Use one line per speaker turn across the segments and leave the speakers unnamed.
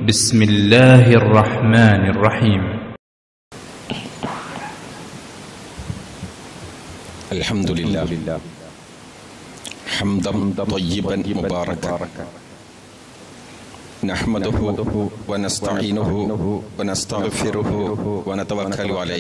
بسم الله الرحمن الرحيم
الحمد لله حمدا طيبا مباركا نحمده ونستعينه ونستغفره ونتوكل عليه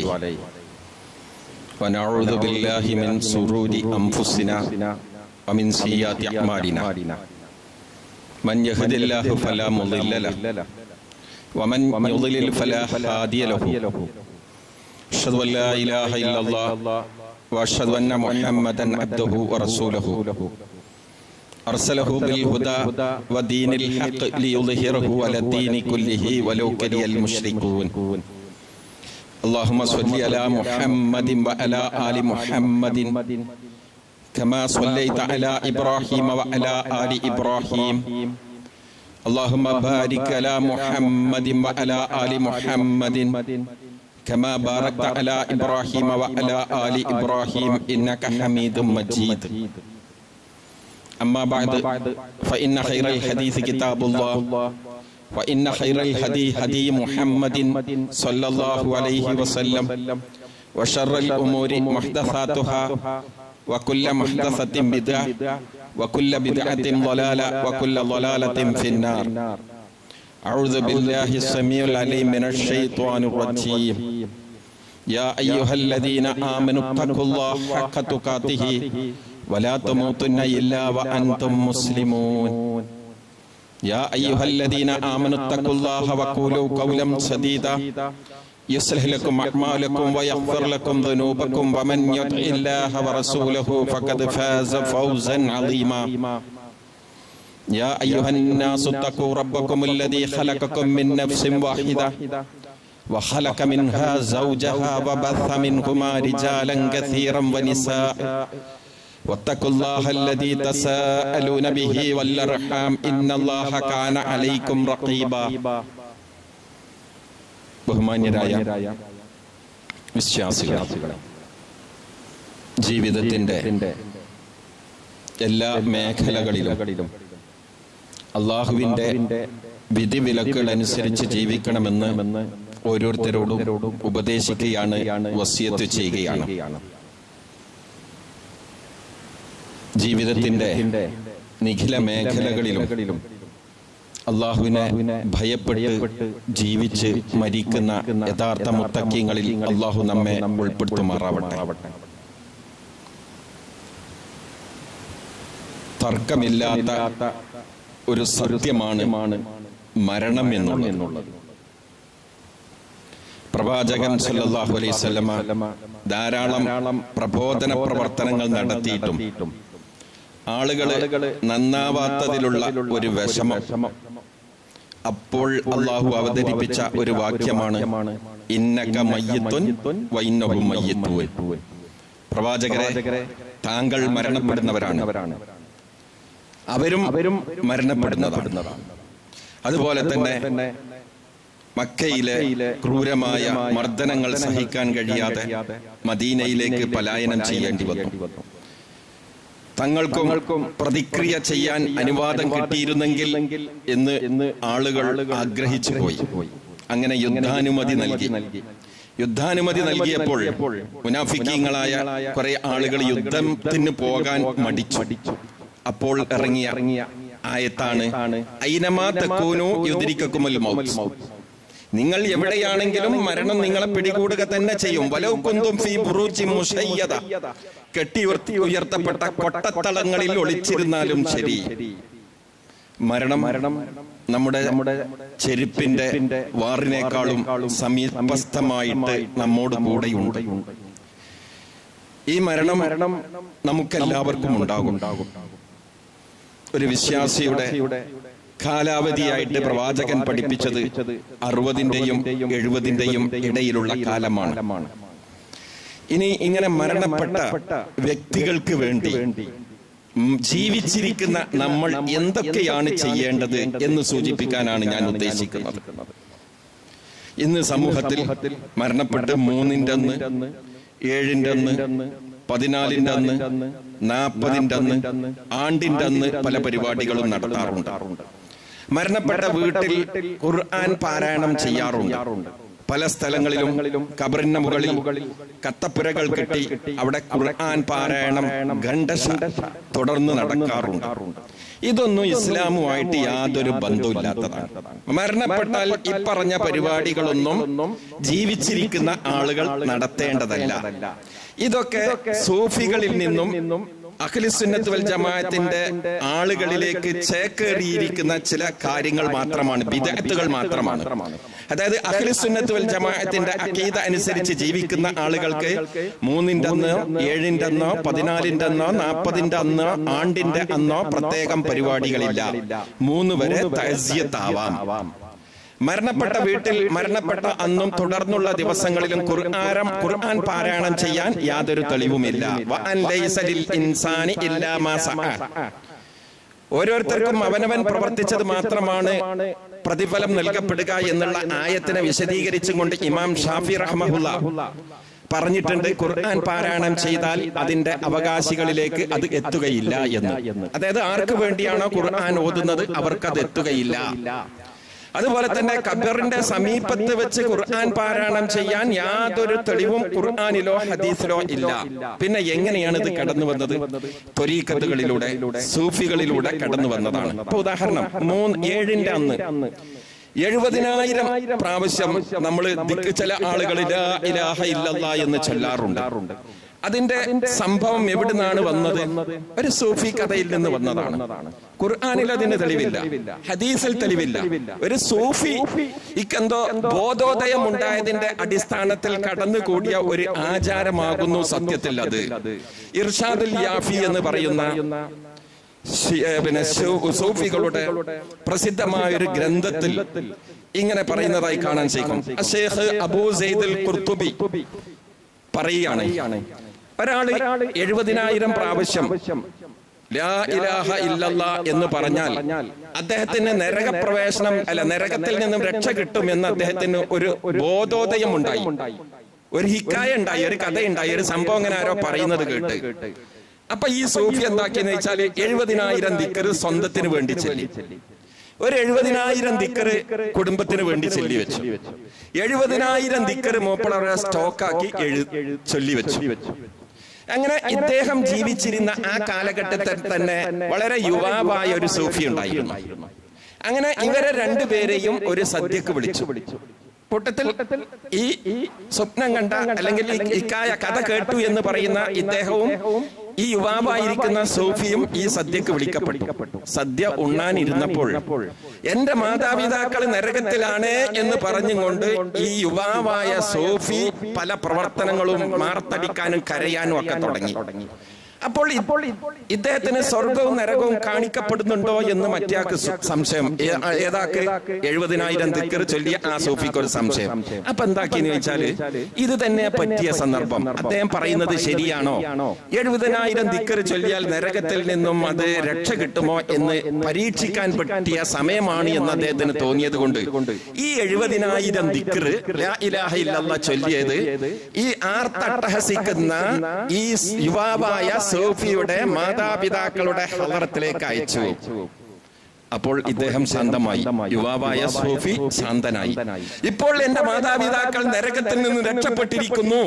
ونعوذ بالله من شرور انفسنا ومن سيئات اعمالنا من يهد الله فلا مضل له ومن يضلل فلا هادي له أشهد أن لا إله إلا الله وأشهد أن محمدا عبده ورسوله أرسله بالهدى ودين الحق ليظهره على الدين كله ولو كره المشركون اللهم صل على محمد وعلى آل محمد كما صليت على إبراهيم وعلى آل إبراهيم اللهم بارك على محمد وعلى آل محمد كما باركت على إبراهيم وعلى آل إبراهيم إنك حميد مجيد أما بعد فإن خير الحديث كتاب الله وإن خير الهدي هدي محمد صلى الله عليه وسلم وشر الأمور محدثاتها وكل محدثة بدعة وكل بدعة ضلالة وكل ضلالة في النار أعوذ بالله السميع العليم من الشيطان الرجيم يا أيها الذين آمنوا اتقوا الله حق تقاته ولا تموتن إلا وأنتم مسلمون يا أيها الذين آمنوا اتقوا الله وقولوا قولا سديدا يصلح لكم أعمالكم ويغفر لكم ذنوبكم ومن يطع الله ورسوله فقد فاز فوزا عظيما يا أيها الناس اتقوا ربكم الذي خلقكم من نفس واحدة وخلق منها زوجها وبث منهما رجالا كثيرا ونساء واتقوا الله الذي تساءلون به والأرحام إن الله كان عليكم رقيبا ബഹുമാന്യരായ വിശ്വാസികളെ ജീവിതത്തിന്റെ എല്ലാ മേഖലകളിലും അള്ളാഹുവിന്റെ വിധിവിലക്കുകൾ അനുസരിച്ച് ജീവിക്കണമെന്ന് ഓരോരുത്തരോടും ഉപദേശിക്കുകയാണ് വസിയത്ത് ചെയ്യുകയാണ് ജീവിതത്തിന്റെ നിഖില മേഖലകളിലും അള്ളാഹുവിനെ ഭയപ്പെട്ട് ജീവിച്ച് മരിക്കുന്ന യഥാർത്ഥ മുത്തക്കിങ്ങളിൽ അള്ളാഹു നമ്മെ ഉൾപ്പെടുത്തുമാറാവട്ടെ തർക്കമില്ലാത്ത ഒരു സത്യമാണ് മരണം എന്നുള്ളത് പ്രവാചകൻ സല്ലല്ലാഹു അലൈഹി വസല്ലമ ധാരാളം പ്രബോധന പ്രവർത്തനങ്ങൾ നടത്തിയിട്ടും ആളുകള് നന്നാവാത്തതിലുള്ള ഒരു വിഷമം അപ്പോൾ അള്ളാഹു അവതരിപ്പിച്ച ഒരു വാക്യമാണ് ഇന്നക മയ്യത്തുൻ വൈന്നഹു മയ്യത്തുൻ പ്രവാചകരെ താങ്കൾ മരണപ്പെടുന്നവരാണ് അവരും അവരും മരണപ്പെടുന്നതാണ് അതുപോലെ തന്നെ മക്കയിലെ ക്രൂരമായ മർദ്ദനങ്ങൾ സഹിക്കാൻ കഴിയാതെ മദീനയിലേക്ക് പലായനം ചെയ്യേണ്ടി വന്നു തങ്ങൾക്കും പ്രതിക്രിയ ചെയ്യാൻ അനുവാദം കിട്ടിയിരുന്നെങ്കിൽ എന്ന് ആളുകൾ ആഗ്രഹിച്ചു പോയി അങ്ങനെ യുദ്ധാനുമതി നൽകി യുദ്ധാനുമതി നൽകിയപ്പോൾ മുനാഫിക്കീങ്ങളായ കുറെ ആളുകൾ യുദ്ധത്തിന് പോകാൻ മടിച്ചു അപ്പോൾ ഇറങ്ങിയ ആയത്താണ് ഐനമാ തെക്കൂനു യുദ്ധരിക്കുമൽ മൗത്ത് നിങ്ങൾ എവിടെയാണെങ്കിലും മരണം നിങ്ങളെ പിടികൂടുക തന്നെ ചെയ്യും വലൗക്കുന്തും ഫീ ബുറൂജി മുഷയ്യദ കെട്ടി ഉയർത്തപ്പെട്ട കൊട്ടത്തളങ്ങളിൽ ഒളിച്ചിരുന്നാലും ശരി മരണം മരണം നമ്മുടെ നമ്മുടെ ചെരുപ്പിന്റെ വാറിനേക്കാളും സമീപസ്ഥമായിട്ട് നമ്മോട് കൂടെയുണ്ട് ഈ മരണം മരണം നമുക്കെല്ലാവർക്കും ഉണ്ടാകും ഒരു വിശ്വാസിയുടെ കാലാവധിയായിട്ട് പ്രവാചകൻ പഠിപ്പിച്ചത് അറുപതിന്റെയും എഴുപതിന്റെയും ഇടയിലുള്ള കാലമാണ് ഇനി ഇങ്ങനെ മരണപ്പെട്ട വ്യക്തികൾക്ക് വേണ്ടി ഉം, ജീവിച്ചിരിക്കുന്ന നമ്മൾ എന്തൊക്കെയാണ് ചെയ്യേണ്ടത് എന്ന് സൂചിപ്പിക്കാനാണ് ഞാൻ ഉദ്ദേശിക്കുന്നത് ഇന്ന് സമൂഹത്തിൽ മരണപ്പെട്ട് മൂന്നിന്റെ അന്ന് ഏഴിന്റെ അന്ന് പതിനാലിന്റെ അന്ന് നാൽപ്പതിന്റെ അന്ന് ആണ്ടിന്റെ അന്ന് പല പരിപാടികളും നടത്താറുണ്ട് മരണപ്പെട്ട വീട്ടിൽ ഖുർആൻ പാരായണം ചെയ്യാറുണ്ട് പല സ്ഥലങ്ങളിലും കബറിന്റെ മുകളിൽ കത്തപ്പുരകൾ കെട്ടി അവിടെ ഖുർആൻ പാരായണം ഖണ്ഡശ തുടർന്ന് നടക്കാറുണ്ട് ഇതൊന്നും ഇസ്ലാമുമായിട്ട് യാതൊരു ബന്ധമില്ലാത്തതാണ് മരണപ്പെട്ടാൽ ഈ പറഞ്ഞ പരിപാടികളൊന്നും ജീവിച്ചിരിക്കുന്ന ആളുകൾ നടത്തേണ്ടതല്ല ഇതൊക്കെ സൂഫികളിൽ നിന്നും അഖിലിസുന്നത്ത് വൽ ജമാഅത്തിന്റെ ആളുകളിലേക്ക് ചേക്കേറിയിരിക്കുന്ന ചില കാര്യങ്ങൾ മാത്രമാണ് വിദഗ്ധകൾ മാത്രമാണ് അതായത് അഖിലിസുന്നത്ത് വൽ ജമാഅത്തിന്റെ അക്കീത അനുസരിച്ച് ജീവിക്കുന്ന ആളുകൾക്ക് മൂന്നിന്റെ അന്ന് ഏഴിന്റെ അന്നോ പതിനാലിന്റെ അന്നോ നാൽപ്പതിന്റെ അന്നോ ആണ്ടിന്റെ അന്നോ പ്രത്യേകം പരിപാടികളില്ല മൂന്ന് വരെ തഹസിയത്താവാം മരണപ്പെട്ട വീട്ടിൽ മരണപ്പെട്ട അന്നും തുടർന്നുള്ള ദിവസങ്ങളിലും ഖുർആാനം ഖുർആൻ പാരായണം ചെയ്യാൻ യാതൊരു തെളിവുമില്ല വഅൻ ലൈസ ലിൽ ഇൻസാനി ഇല്ലാ മാ സഅ. ഓരോരുത്തർക്കും അവനവൻ പ്രവർത്തിച്ചത് മാത്രമാണ് പ്രതിഫലം നൽകപ്പെടുക എന്നുള്ള ആയത്തിനെ വിശദീകരിച്ചും കൊണ്ട് ഇമാം ഷാഫി റഹ്മഹുല്ല പറഞ്ഞിട്ടുണ്ട് ഖുർആൻ പാരായണം ചെയ്താൽ അതിന്റെ അവകാശികളിലേക്ക് അത് എത്തുകയില്ല എന്ന് അതായത് ആർക്ക് വേണ്ടിയാണോ ഖുർആൻ ഓതുന്നത് അവർക്കത് എത്തുകയില്ല അതുപോലെ തന്നെ ഖബറിന്റെ സമീപത്ത് വെച്ച് ഖുർആൻ പാരായണം ചെയ്യാൻ യാതൊരു തെളിവും ഖുർആനിലോ ഹദീസിലോ ഇല്ല പിന്നെ എങ്ങനെയാണ് ഇത് കടന്നു വന്നത് ത്വരീക്കത്തുകളിലൂടെ സൂഫികളിലൂടെ കടന്നു വന്നതാണ് ഇപ്പൊ ഉദാഹരണം മൂന്ന് ഏഴിന്റെ അന്ന് എഴുപതിനായിരം പ്രാവശ്യം നമ്മൾ ചില ആളുകൾ ഇലാ ഇലാഹ ഇല്ലല്ലാ എന്ന് ചൊല്ലാറുണ്ട് അതിന്റെ സംഭവം എവിടുന്നാണ് വന്നത് ഒരു സൂഫി കഥയിൽ നിന്ന് വന്നതാണ് ഖുർആാനിൽ അതിന് തെളിവില്ല ഹദീസിൽ തെളിവില്ല ഒരു സൂഫി ഇക്കെന്തോ ബോധോദയം ഉണ്ടായതിന്റെ അടിസ്ഥാനത്തിൽ കടന്നുകൂടിയ ഒരു ആചാരമാകുന്നു സത്യത്തിൽ അത് ഇർഷാദുൽ യാഫി എന്ന് പറയുന്ന ശി- ഏ, പിന്നെ സൂ- സൂഫികളുടെ പ്രസിദ്ധമായ ഒരു ഗ്രന്ഥത്തിൽ ഇങ്ങനെ പറയുന്നതായി കാണാൻ സാധിക്കും ഷേഖ് അബൂ സെയ്ദുൽ ഖുർത്തുബി പറയുകയാണ് ഒരാള് എഴുപതിനായിരം പ്രാവശ്യം ലാ ഇലാഹ ഇല്ലല്ലാ എന്ന് പറഞ്ഞാൽ അദ്ദേഹത്തിന് നരകപ്രവേശനം അല്ല നരകത്തിൽ നിന്നും രക്ഷ കിട്ടും എന്ന് അദ്ദേഹത്തിന് ഒരു ബോധോദയം ഉണ്ടായി ഒരു ഹിക്കായ ഉണ്ടായി ഒരു കഥയുണ്ടായി ഒരു സംഭവം അങ്ങനെ ആരോ പറയുന്നത് കേട്ട് അപ്പൊ ഈ സൂഫി എന്താക്കിയെന്ന് വെച്ചാൽ എഴുപതിനായിരം ദിക്കറ് സ്വന്തത്തിന് വേണ്ടി ചൊല്ലി ഒരു എഴുപതിനായിരം ദിക്കറ് കുടുംബത്തിന് വേണ്ടി ചൊല്ലി വെച്ചു എഴുപതിനായിരം ദിക്കറ് മൂപ്പളവരെ സ്റ്റോക്കാക്കി എഴു ചൊല്ലി വെച്ചു അങ്ങനെ ഇദ്ദേഹം ജീവിച്ചിരുന്ന ആ കാലഘട്ടത്തിൽ തന്നെ വളരെ യുവാവായ ഒരു സൂഫി ഉണ്ടായിരുന്നു അങ്ങനെ ഇവരെ രണ്ടുപേരെയും ഒരു സദ്യക്ക് വിളിച്ചു കൂട്ടത്തിൽ ഈ സ്വപ്നം കണ്ട അല്ലെങ്കിൽ ഈ ഇക്കായ കഥ കേട്ടു എന്ന് പറയുന്ന ഇദ്ദേഹവും ഈ യുവാവായിരിക്കുന്ന സൂഫിയും ഈ സദ്യക്ക് വിളിക്കപ്പെട്ടു സദ്യ ഉണ്ണാനിരുന്നപ്പോൾ എന്റെ മാതാപിതാക്കൾ നരകത്തിലാണ് എന്ന് പറഞ്ഞുകൊണ്ട് ഈ യുവാവായ സൂഫി പല പ്രവർത്തനങ്ങളും മാർത്തടിക്കാനും കരയാനും ഒക്കെ തുടങ്ങി അപ്പോൾ ഇപ്പോൾ ഇദ്ദേഹത്തിന് സ്വർഗവും നരകവും കാണിക്കപ്പെടുന്നുണ്ടോ എന്ന് മറ്റേയാൾക്ക് സു- സംശയം ഏ- ഏതാക്ക് എഴുപതിനായിരം ദിക്കർ ചൊല്ലിയ ആ സൂഫിക്ക് ഒരു സംശയം അപ്പൊ എന്താക്കിന്ന് വെച്ചാല് ഇത് തന്നെ പറ്റിയ സന്ദർഭം അദ്ദേഹം പറയുന്നത് ശരിയാണോ എഴുപതിനായിരം ദിക്കർ ചൊല്ലിയാൽ നരകത്തിൽ നിന്നും അത് രക്ഷ കിട്ടുമോ എന്ന് പരീക്ഷിക്കാൻ പറ്റിയ സമയമാണ് എന്ന് അദ്ദേഹത്തിന് തോന്നിയത് കൊണ്ട് ഈ എഴുപതിനായിരം ദിക്കർ ലാ ഇലാഹ ഇല്ലല്ലാ ചൊല്ലിയത് ഈ ആർത്തട്ടഹസിക്കുന്ന ഈ യുവാവായ സോഫിയുടെ മാതാപിതാക്കളുടെ ഹലറത്തിലേക്ക് അയച്ചു അപ്പോൾ ഇദ്ദേഹം ശാന്തമായി യുവാവായ സോഫി ശാന്തനായി ഇപ്പോൾ എന്റെ മാതാപിതാക്കൾ നരകത്തിൽ നിന്ന് രക്ഷപ്പെട്ടിരിക്കുന്നു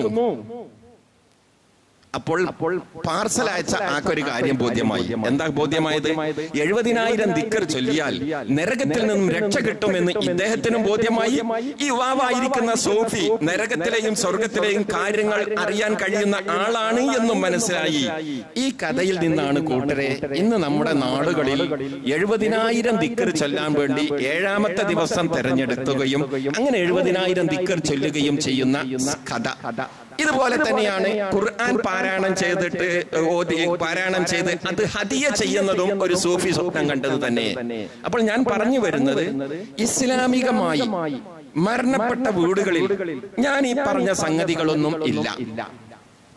അപ്പോൾ അപ്പോൾ പാർസൽ അയച്ച ആക്കൊരു കാര്യം ബോധ്യമായി എന്താ ബോധ്യമായത് എഴുപതിനായിരം ദിക്കർ ചൊല്ലിയാൽ നരകത്തിൽ നിന്നും രക്ഷ കിട്ടുമെന്ന് ഇദ്ദേഹത്തിനും ബോധ്യമായി ഈ യുവാവായിരിക്കുന്ന സോഫി നരകത്തിലെയും സ്വർഗത്തിലെയും കാര്യങ്ങൾ അറിയാൻ കഴിയുന്ന ആളാണ് എന്നും മനസ്സിലായി ഈ കഥയിൽ നിന്നാണ് കൂട്ടരെ ഇന്ന് നമ്മുടെ നാടുകളിൽ എഴുപതിനായിരം ദിക്കർ ചൊല്ലാൻ വേണ്ടി ഏഴാമത്തെ ദിവസം തെരഞ്ഞെടുക്കുകയും അങ്ങനെ എഴുപതിനായിരം ദിക്കർ ചൊല്ലുകയും ചെയ്യുന്ന കഥ ഇതുപോലെ തന്നെയാണ് ഖുർആൻ പാരായണം ചെയ്തിട്ട് ഓതി പാരായണം ചെയ്ത് അത് ഹദിയ ചെയ്യുന്നതും ഒരു സൂഫി സ്വപ്നം കണ്ടത് തന്നെ അപ്പോൾ ഞാൻ പറഞ്ഞു വരുന്നത് ഇസ്ലാമികമായി മരണപ്പെട്ട വീടുകളിൽ ഞാൻ ഈ പറഞ്ഞ സംഗതികളൊന്നും ഇല്ല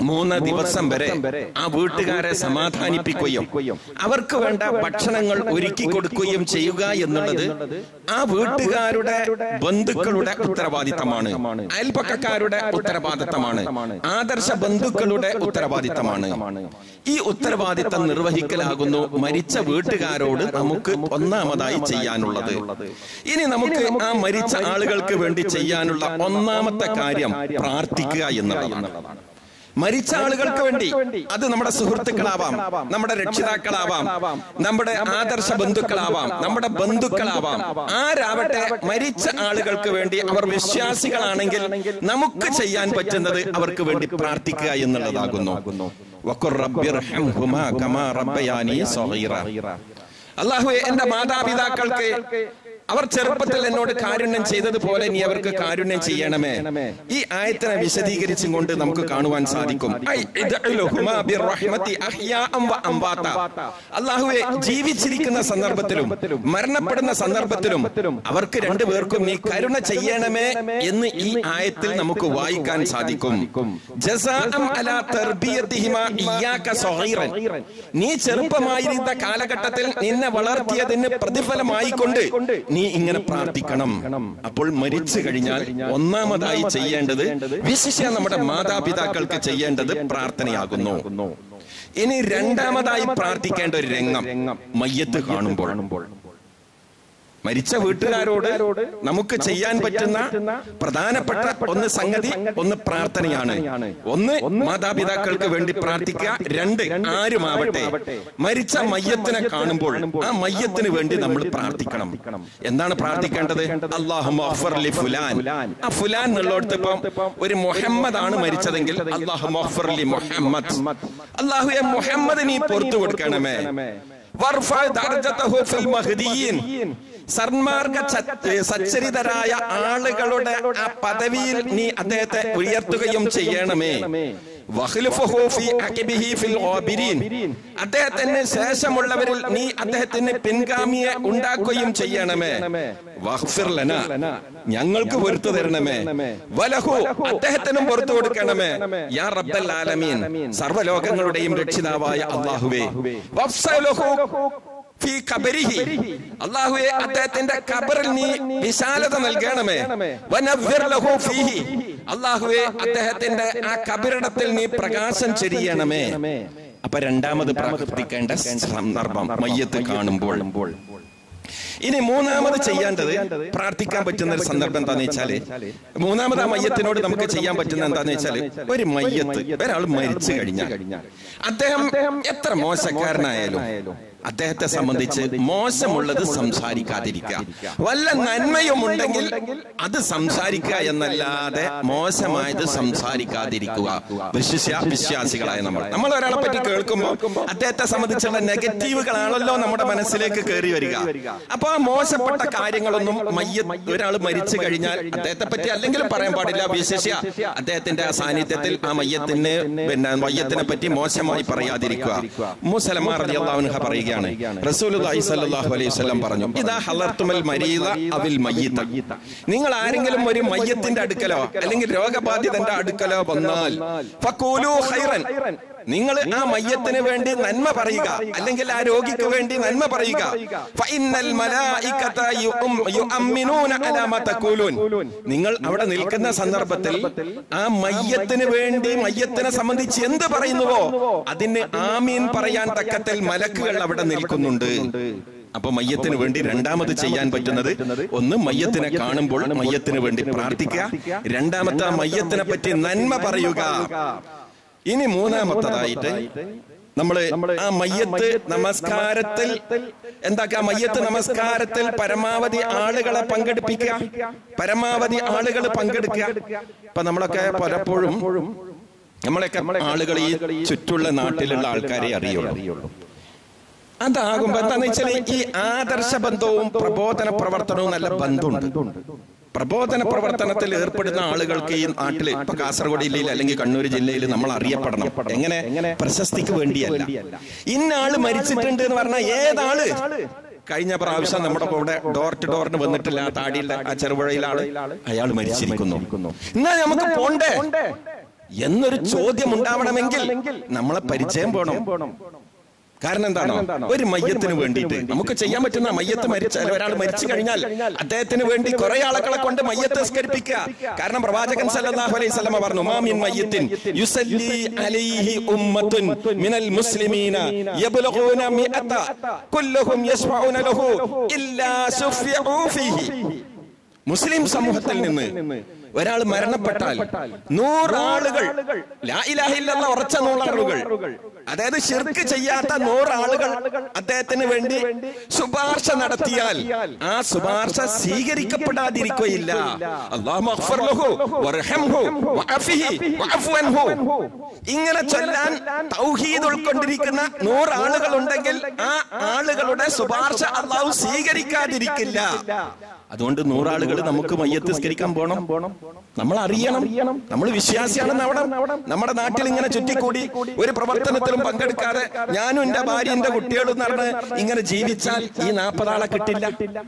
മൂന്ന് ദിവസം വരെ ആ വീട്ടുകാരെ സമാധാനിപ്പിക്കുകയും അവർക്ക് വേണ്ട ഭക്ഷണങ്ങൾ ഒരുക്കി കൊടുക്കുകയും ചെയ്യുക എന്നുള്ളത് ആ വീട്ടുകാരുടെ ബന്ധുക്കളുടെ ഉത്തരവാദിത്തമാണ് അയൽപക്കക്കാരുടെ ഉത്തരവാദിത്തമാണ് ആദർശ ബന്ധുക്കളുടെ ഉത്തരവാദിത്തമാണ് ഈ ഉത്തരവാദിത്തം നിർവഹിക്കലാകുന്നു മരിച്ച വീട്ടുകാരോട് നമുക്ക് ഒന്നാമതായി ചെയ്യാനുള്ളത് ഇനി നമുക്ക് ആ മരിച്ച ആളുകൾക്ക് വേണ്ടി ചെയ്യാനുള്ള ഒന്നാമത്തെ കാര്യം പ്രാർത്ഥിക്കുക എന്നുള്ളതാണ് മരിച്ച ആളുകൾക്ക് വേണ്ടി അത് നമ്മുടെ സുഹൃത്തുക്കളാവാം നമ്മുടെ രക്ഷിതാക്കളാവാം നമ്മുടെ ആദർശ ബന്ധുക്കളാവാം നമ്മുടെ ബന്ധുക്കളാവാം ആരാവട്ടെ മരിച്ച ആളുകൾക്ക് വേണ്ടി അവർ വിശ്വാസികളാണെങ്കിൽ നമുക്ക് ചെയ്യാൻ പറ്റുന്നത് അവർക്ക് വേണ്ടി പ്രാർത്ഥിക്കുക എന്നുള്ളതാകുന്നു വഖുർ റബ്ബിർഹംഹുമാ കമാ റബ്ബയാനി സഗീറ. അള്ളാഹുവെ എന്റെ മാതാപിതാക്കൾക്ക് അവർ ചെറുപ്പത്തിൽ എന്നോട് കാരുണ്യം ചെയ്തതുപോലെ നീ അവർക്ക് കാരുണ്യം ചെയ്യണമേ ഈ ആയത്തിനെ വിശദീകരിച്ചും കൊണ്ട് നമുക്ക് കാണുവാൻ സാധിക്കും ഐ ഇദ്ഉലുഹുമാ ബിർറഹ്മതി അഹ്യാഅം വ അംവാത. അള്ളാഹുവെ ജീവിച്ചിരിക്കുന്ന സന്ദർഭത്തിലും മരണപ്പെടുന്ന സന്ദർഭത്തിലും അവർക്ക് രണ്ടുപേർക്കും നീ കരുണ ചെയ്യണമേ എന്ന് ഈ ആയത്തിൽ നമുക്ക് വായിക്കാൻ സാധിക്കും ജസാഅം അലാ തർബിയതിഹിമാ ഇയ്യാക സഗീറൻ. നീ ചെറുപ്പമായിരുന്ന കാലഘട്ടത്തിൽ നിന്നെ വളർത്തിയതിന് പ്രതിഫലമായിക്കൊണ്ട് നീ ഇങ്ങനെ പ്രാർത്ഥിക്കണം അപ്പോൾ മരിച്ചു കഴിഞ്ഞാൽ ഒന്നാമതായി ചെയ്യേണ്ടത് വിശിഷ്യ നമ്മുടെ മാതാപിതാക്കൾക്ക് ചെയ്യേണ്ടത് പ്രാർത്ഥനയാകുന്നു ഇനി രണ്ടാമതായി പ്രാർത്ഥിക്കേണ്ട ഒരു രംഗം മയ്യത്ത് കാണുമ്പോൾ മരിച്ച വീട്ടുകാരോട് നമുക്ക് ചെയ്യാൻ പറ്റുന്ന പ്രധാനപ്പെട്ട ഒന്ന് സംഗതി ഒന്ന് പ്രാർത്ഥനയാണ് ഒന്ന് മാതാപിതാക്കൾക്ക് വേണ്ടി പ്രാർത്ഥിക്കുക രണ്ട് ആരുമാവട്ടെ മരിച്ച മയ്യത്തിനെ കാണുമ്പോൾ ആ മയ്യത്തിന് വേണ്ടി നമ്മൾ പ്രാർത്ഥിക്കണം എന്താണ് പ്രാർത്ഥിക്കേണ്ടത് അള്ളാഹു ഫുലാൻ ആ ഫുലാൻ എന്നുള്ളടത്ത് ഇപ്പം ഒരു മുഹമ്മദ് ആണ് മരിച്ചതെങ്കിൽ അള്ളാഹു മുഹമ്മദ് അള്ളാഹുയെ മുഹമ്മദ് നീ പുറത്തു കൊടുക്കണമേ വർഫ ദർജതഹു ഫിൽ മഹ്ദിയീൻ സന്മാർഗ ച- സച്ചരിതരായ ആളുകളുടെ ആ പദവിയിൽ നീ അദ്ദേഹത്തെ ഉയർത്തുകയും ചെയ്യണമേ വഖ്ലുഫഹു ഫീ അഖിബിഹി ഫിൽ ഗാബിരീൻ. അദ്ദേഹത്തിന് ശേഷമുള്ളവരിൽ നീ അദ്ദേഹത്തിന് പിൻഗാമിയെ ഉണ്ടാക്കുകയും ചെയ്യണമേ വഖ്ഫിർ ലനാ. ഞങ്ങൾക്ക് പൊറത്തു തരണമേ വലഹു അദ്ദേഹത്തിനും പുറത്തു കൊടുക്കണമേ യാ റബ്ബൽ ആലമീൻ സർവ്വലോകങ്ങളുടെയും രക്ഷിതാവായ അള്ളാഹുവേ വഫ്സലുഹു ഫീ ഖബരിഹി. അള്ളാഹുവെ അദ്ദേഹത്തിന്റെ ഖബറിൽ നീ വിശാലത നൽകണമേ വനവ്വിർ ലഹു ഫീഹി. അള്ളാഹുവെ അദ്ദേഹത്തിന്റെ ആ കബറിടത്തിൽ നീ പ്രകാശം ചെരിയണമേ അപ്പൊ രണ്ടാമത് പ്രാർത്ഥിക്കേണ്ട സന്ദർഭം മയ്യത്ത് കാണുമ്പോൾ ഇനി മൂന്നാമത് ചെയ്യേണ്ടത് പ്രാർത്ഥിക്കാൻ പറ്റുന്ന ഒരു സന്ദർഭം എന്താന്ന് വെച്ചാല് മൂന്നാമത് ആ മയ്യത്തിനോട് നമുക്ക് ചെയ്യാൻ പറ്റുന്ന എന്താന്ന് വെച്ചാല് ഒരു മയ്യത്ത് ഒരാൾ മരിച്ചു കഴിഞ്ഞാൽ അദ്ദേഹം എത്ര മോശക്കാരനായാലും അദ്ദേഹത്തെ സംബന്ധിച്ച് മോശമുള്ളത് സംസാരിക്കാതിരിക്കുക വല്ല നന്മയും ഉണ്ടെങ്കിൽ അത് സംസാരിക്കുക എന്നല്ലാതെ മോശമായത് സംസാരിക്കാതിരിക്കുക വിശ്വസ്യ വിശ്വാസികളായ നമ്മൾ നമ്മൾ ഒരാളെ പറ്റി കേൾക്കുമ്പോൾ അദ്ദേഹത്തെ സംബന്ധിച്ചുള്ള നെഗറ്റീവുകളാണല്ലോ നമ്മുടെ മനസ്സിലേക്ക് കയറി വരിക അപ്പൊ ആ മോശപ്പെട്ട കാര്യങ്ങളൊന്നും മയ്യ ഒരാൾ മരിച്ചു കഴിഞ്ഞാൽ അദ്ദേഹത്തെ പറ്റി അല്ലെങ്കിലും പറയാൻ പാടില്ല വിശേഷ്യ അദ്ദേഹത്തിന്റെ ആ സാന്നിധ്യത്തിൽ ആ മയ്യത്തിന് പിന്നെ മയ്യത്തിനെ പറ്റി മോശമായി പറയാതിരിക്കുക മുസലമാർ റളിയല്ലാഹു അൻഹ പറയുകയാണ് റസൂലുള്ളാഹി സ്വല്ലല്ലാഹു അലൈഹി വസല്ലം പറഞ്ഞു ഇദാ ഹലർത്തുമൽ മരീദ അവിൽ മയ്യിത്ത നിങ്ങൾ ആരെങ്കിലും ഒരു മയ്യത്തിന്റെ അടുക്കലോ അല്ലെങ്കിൽ രോഗബാധിതന്റെ അടുക്കലോ വന്നാൽ ഫഖൂലു ഖൈറൻ നിങ്ങൾ ആ മയ്യത്തിന് വേണ്ടി നന്മ പറയുക അല്ലെങ്കിൽ ആ രോഗിക്ക് വേണ്ടി നന്മ പറയുക ഫഇന്നൽ മലായികത യുഉം- യുഅമ്മിനൂന അലാ മാ തഖൂലൂൻ. നിങ്ങൾ അവിടെ നിൽക്കുന്ന സന്ദർഭത്തിൽ ആ മയ്യത്തിന് വേണ്ടി മയ്യത്തിനെ സംബന്ധിച്ച് എന്ത് പറയുന്നുവോ അതിന് ആമീൻ പറയാൻ തക്കത്തിൽ മലക്കുകൾ അവിടെ നിൽക്കുന്നുണ്ട് അപ്പൊ മയ്യത്തിന് വേണ്ടി രണ്ടാമത് ചെയ്യാൻ പറ്റുന്നത് ഒന്ന് മയ്യത്തിനെ കാണുമ്പോൾ മയ്യത്തിന് വേണ്ടി പ്രാർത്ഥിക്കുക രണ്ടാമത്തെ ആ മയ്യത്തിനെ പറ്റി നന്മ പറയുക ഇനി മൂന്നാമത്തതായിട്ട് നമ്മള് ആ മയ്യത്ത് നമസ്കാരത്തിൽ എന്താക്കുക മയ്യത്ത് നമസ്കാരത്തിൽ പരമാവധി ആളുകളെ പങ്കെടുപ്പിക്കുക പരമാവധി ആളുകൾ പങ്കെടുക്കുക ഇപ്പൊ നമ്മളൊക്കെ പലപ്പോഴും നമ്മളൊക്കെ ആളുകൾ ഈ ചുറ്റുള്ള നാട്ടിലുള്ള ആൾക്കാരെ അറിയുള്ളൂ അതാകുമ്പോ എന്താന്ന് വെച്ചാൽ ഈ ആദർശ ബന്ധവും പ്രബോധന പ്രവർത്തനവും നല്ല ബന്ധമുണ്ട് പ്രബോധന പ്രവർത്തനത്തിൽ ഏർപ്പെടുന്ന ആളുകൾക്ക് ഈ നാട്ടില് ഇപ്പൊ കാസർഗോഡ് ജില്ലയിൽ അല്ലെങ്കിൽ കണ്ണൂർ ജില്ലയിൽ നമ്മൾ അറിയപ്പെടണം എങ്ങനെ പ്രശസ്തിക്ക് വേണ്ടിയല്ല ഇന്ന ആള് മരിച്ചിട്ടുണ്ട് എന്ന് പറഞ്ഞാൽ ഏതാള് കഴിഞ്ഞ പ്രാവശ്യം നമ്മുടെ കൂടെ ഡോർ ടു ഡോറിന് വന്നിട്ടില്ല ആ താടിയുടെ ആ ചെറുപുഴയിലെ ആള് അയാൾ മരിച്ചിരിക്കുന്നു എന്നാ നമുക്ക് പോണ്ടേ എന്നൊരു ചോദ്യം ഉണ്ടാവണമെങ്കിൽ നമ്മളെ പരിചയം വേണം കാരണം എന്താണോ ഒരു മയ്യത്തിന് വേണ്ടിയിട്ട് നമുക്ക് ചെയ്യാൻ പറ്റുന്ന മയ്യത്ത് മരിച്ചാൽ ഒരാൾ മരിച്ചു കഴിഞ്ഞാൽ അദ്ദേഹത്തിന് വേണ്ടി കുറെ ആളുകളെ കൊണ്ട് മയ്യത്ത് നിസ്കരിപ്പിക്കുക കാരണം പ്രവാചകൻ സല്ലല്ലാഹു അലൈഹി വസല്ലമ പറഞ്ഞു മാമിൻ മയ്യത്തിൻ യുസല്ലി അലൈഹി ഉമ്മത്തുൻ മിനൽ മുസ്ലിമീന യബ്ലഗൂന മിഅത കുല്ലുഹും യസ്മഊന ലഹു ഇല്ലാ സുഫിഉ ഫീഹി മുസ്ലിം സമൂഹത്തിൽ നിന്ന് ഒരാൾ മരണപ്പെട്ടാൽ നൂറാളുകൾ ലാ ഇലാഹ ഇല്ലല്ലാഹ് ഉറച്ച നൂറാളുകൾ അതായത് ശിർക്ക് ചെയ്യാത്ത നൂറാളുകൾ അദ്ദേഹത്തിന് വേണ്ടി ശുപാർശ നടത്തിയാൽ ആ ശുപാർശ സ്വീകരിക്കപ്പെടാതിരിക്കുകയില്ല അല്ലാഹു മഗ്ഫിർ ലഹു വർഹംഹു വഅഫിഹി വഅഫു അൻഹു ഇങ്ങനെ ചൊല്ലാൻ തൗഹീദ് ഉൾക്കൊണ്ടിരിക്കുന്ന നൂറാളുകൾ ഉണ്ടെങ്കിൽ ആ ആളുകളുടെ ശുപാർശ അള്ളാഹു സ്വീകരിക്കാതിരിക്കില്ല അതുകൊണ്ട് നൂറാളുകൾ നമുക്ക് മയ്യത്തിസ്കരിക്കാൻ പോണം നമ്മൾ അറിയണം നമ്മൾ വിശ്വാസിയാണെന്ന് അവിടെ നമ്മുടെ നാട്ടിൽ ഇങ്ങനെ ചുറ്റിക്കൂടി ഒരു പ്രവർത്തനത്തിലും പങ്കെടുക്കാതെ ഞാനും എന്റെ ഭാര്യ എന്റെ കുട്ടികളും നടന്ന് ഇങ്ങനെ ജീവിച്ചാൽ ഈ നാൽപ്പതാളെ കിട്ടില്ല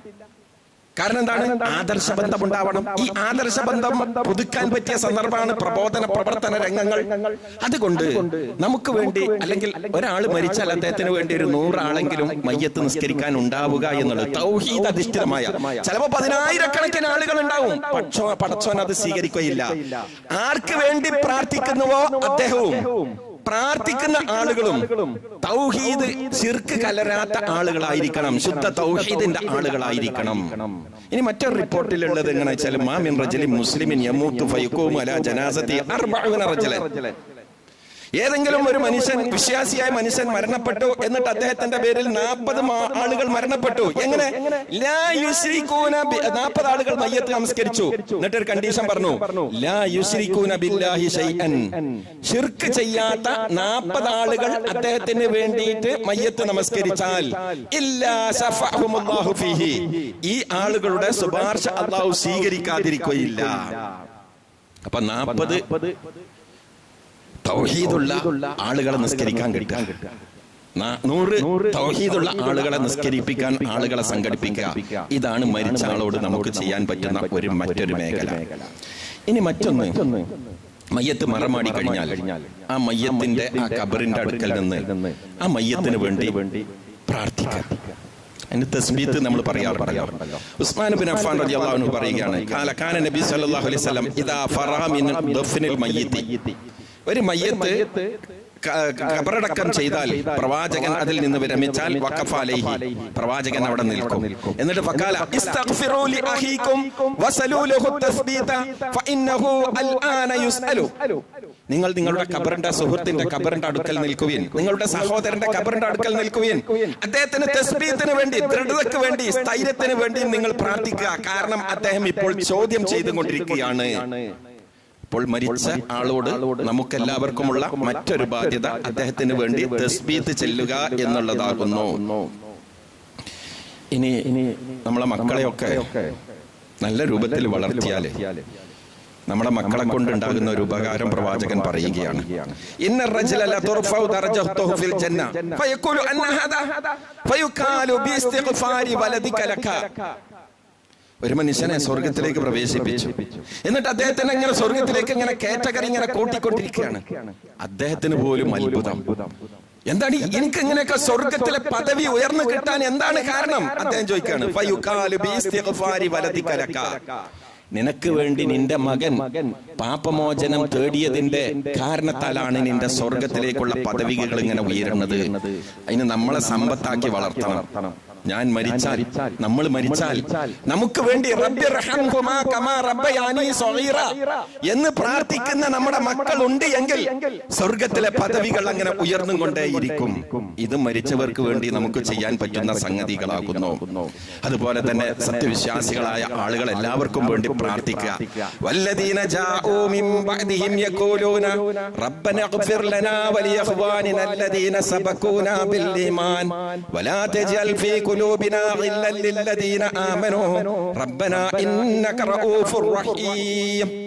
കാരണം എന്താണ് ആദർശ ബന്ധം ഉണ്ടാവണം ഈ ആദർശ ബന്ധം പുതുക്കാൻ പറ്റിയ സന്ദർഭമാണ് പ്രബോധന പ്രവർത്തന രംഗങ്ങൾ അതുകൊണ്ട് നമുക്ക് വേണ്ടി അല്ലെങ്കിൽ ഒരാൾ മരിച്ചാൽ അദ്ദേഹത്തിന് വേണ്ടി ഒരു നൂറാളെങ്കിലും മയ്യത്ത് നിസ്കരിക്കാൻ ഉണ്ടാവുക എന്നുള്ളത് തൗഹീദ് അധിഷ്ഠിതമായ ചിലപ്പോ പതിനായിരക്കണക്കിന് ആളുകൾ ഉണ്ടാവും പക്ഷോ പടച്ചോൻ അത് സ്വീകരിക്കുകയില്ല ആർക്ക് വേണ്ടി പ്രാർത്ഥിക്കുന്നുവോ അദ്ദേഹവും പ്രാർത്ഥിക്കുന്ന ആളുകളും തൗഹീദ് ശിർക്ക് കലരാത്ത ആളുകളായിരിക്കണം ശുദ്ധ തൗഹീദിന്റെ ആളുകളായിരിക്കണം ഇനി മറ്റൊരു റിപ്പോർട്ടിലുള്ളത് എങ്ങനെ വെച്ചാൽ മാമിൻ റജലി മുസ്ലിമിൻ യമൂത്തു ഫയഖൂമു അലാ ജനാസതി അർബഊന റജലൻ ഏതെങ്കിലും ഒരു മനുഷ്യൻ വിശ്വാസിയായ മനുഷ്യൻ മരണപ്പെട്ടു എന്നിട്ട് അദ്ദേഹത്തിന്റെ പേരിൽ നാൽപ്പത് ആളുകൾ മരണപ്പെട്ടു എങ്ങനെ ലാ യുശ്രികൂന നാൽപ്പത് ആളുകൾ മയ്യത്ത് നമസ്കരിച്ചു എന്നിട്ട് ഒരു കണ്ടീഷൻ പറഞ്ഞു ലാ യുശ്രികൂന ബില്ലാഹി ഷൈഅൻ ഷിർക്ക് ചെയ്യാത്ത നാൽപ്പത് ആളുകൾ അദ്ദേഹത്തിന് വേണ്ടിയിട്ട് മയ്യത്ത് നമസ്കരിച്ചാൽ ഇല്ലാ ശഫഅഹുമുല്ലാഹു ഫീഹി ഈ ആളുകളുടെ ശുപാർശ അള്ളാഹു സ്വീകരിക്കാതിരിക്കുകയില്ല അപ്പൊ നാൽപ്പത് തൗഹീദുള്ള ആളുകളെ നിസ്കരിക്കാൻ കിട്ടുക നാ- നൂറ് തൗഹീദുള്ള ആളുകളെ നിസ്കരിപ്പിക്കാൻ ആളുകളെ സംഘടിപ്പിക്കുക ഇതാണ് മരിച്ച ആളോട് നമുക്ക് ചെയ്യാൻ പറ്റുന്ന ഒരു മറ്റൊരു മേഖല ഇനി മറ്റൊന്ന് മയ്യത്ത് മറമാടി കഴിഞ്ഞാൽ ആ മയ്യത്തിന്റെ ആ കബറിന്റെ അടുക്കൽ നിന്ന് ആ മയ്യത്തിന് വേണ്ടി പ്രാർത്ഥിക്കാം അതിന് തസ്ബീത്ത് നമ്മൾ പറയാറുണ്ടല്ലോ ഉസ്മാൻ ബിൻ അഫ്ഫാൻ റളിയല്ലാഹു അൻഹു പറയുകയാണ് കാല കാന നബി സല്ലല്ലാഹു അലൈഹി വസല്ലം ഇദാ ഫറഹ മിൻ ദഫ്നിൽ മയ്യിത്തി ഒരു മയ്യത്ത് ക- കബറടക്കം ചെയ്താൽ പ്രവാചകൻ അതിൽ നിന്ന് വിരമിച്ചാൽ വഖഫ അലൈഹി പ്രവാചകൻ അവിടെ നിൽക്കും എന്നിട്ട് ഫഖാല ഇസ്തഗ്ഫിറൂ ലി അഖീകും വസലൂ ലഹു തസ്ബീത ഫഇന്നഹു അൽആന യുസ്അലു നിങ്ങൾ നിങ്ങളുടെ കബറിന്റെ സുഹൃത്തിന്റെ കബറിന്റെ അടുക്കൽ നിൽക്കുവിൻ നിങ്ങളുടെ സഹോദരന്റെ കബറിന്റെ അടുക്കൽ നിൽക്കുവിൻ അദ്ദേഹത്തിന് തസ്ബീത്തിന് വേണ്ടി ദൃഢതയ്ക്ക് വേണ്ടി സ്ഥൈര്യത്തിന് വേണ്ടി നിങ്ങൾ പ്രാർത്ഥിക്കുക കാരണം അദ്ദേഹം ഇപ്പോൾ ചോദ്യം ചെയ്തുകൊണ്ടിരിക്കുകയാണ് അപ്പോൾ മരിച്ച ആളോട് നമുക്കെല്ലാവർക്കുമുള്ള മറ്റൊരു ബാധ്യത അദ്ദേഹത്തിന് വേണ്ടി തസ്ബീത്ത് ചെല്ലുക എന്നുള്ളതാകുന്നു ഇനി നമ്മളെ മക്കളെയൊക്കെ നല്ല രൂപത്തിൽ വളർത്തിയാലേ നമ്മുടെ മക്കളെ കൊണ്ടുണ്ടാകുന്ന ഒരു ഉപകാരം പ്രവാചകൻ പറയുകയാണ് ഇന്ന الرجل لترفع درجته في الجنة فيقول أن هذا فيقال باستغفار ولدك لك ഒരു മനുഷ്യനെ സ്വർഗത്തിലേക്ക് പ്രവേശിപ്പിച്ചു എന്നിട്ട് അദ്ദേഹത്തിന് ഇങ്ങനെ സ്വർഗത്തിലേക്ക് ഇങ്ങനെ കാറ്റഗറി ഇങ്ങനെ കൂട്ടിക്കൊണ്ടിരിക്കുകയാണ് അദ്ദേഹത്തിന് പോലും അത്ഭുതം എന്താണ് ഈ- എനിക്ക് ഇങ്ങനെയൊക്കെ സ്വർഗത്തിലെ പദവി ഉയർന്നു കിട്ടാൻ എന്താണ് കാരണം അദ്ദേഹം ചോദിക്കാണ് ഫയുഖാലു ബിസ്തിഗ്ഫാരി വലദിക ലക. നിനക്ക് വേണ്ടി നിന്റെ മകൻ പാപമോചനം തേടിയതിന്റെ കാരണത്താലാണ് നിന്റെ സ്വർഗത്തിലേക്കുള്ള പദവികൾ ഇങ്ങനെ ഉയരുന്നത് അതിന് നമ്മളെ സമ്പത്താക്കി വളർത്തണം ഞാൻ മരിച്ചാൽ നമ്മൾ മരിച്ചാൽ നമുക്ക് വേണ്ടി റബ്ബി റഹംഹുമാ കമാ റബ്ബയാനി സ്വഗീറ എന്ന് പ്രാർത്ഥിക്കുന്ന നമ്മുടെ മക്കൾ ഉണ്ട് എങ്കിൽ സ്വർഗത്തിലെ പദവികൾ അങ്ങനെ ഉയർന്നും കൊണ്ടേയിരിക്കും ഇത് മരിച്ചവർക്ക് വേണ്ടി നമുക്ക് ചെയ്യാൻ പറ്റുന്ന സംഗതികളാകുന്നു അതുപോലെ തന്നെ സത്യവിശ്വാസികളായ ആളുകൾ എല്ലാവർക്കും വേണ്ടി പ്രാർത്ഥിക്കുക വല്ലദീന ജാഊ മിൻ ബഅദിഹിം യഖൂലൂന റബ്ബന اغفر لنا ولإخواننا الذين سبقونا بالإيمان ولا تجعل في قلوبنا غلا للذين آمنوا ربنا إنك رؤوف رحيم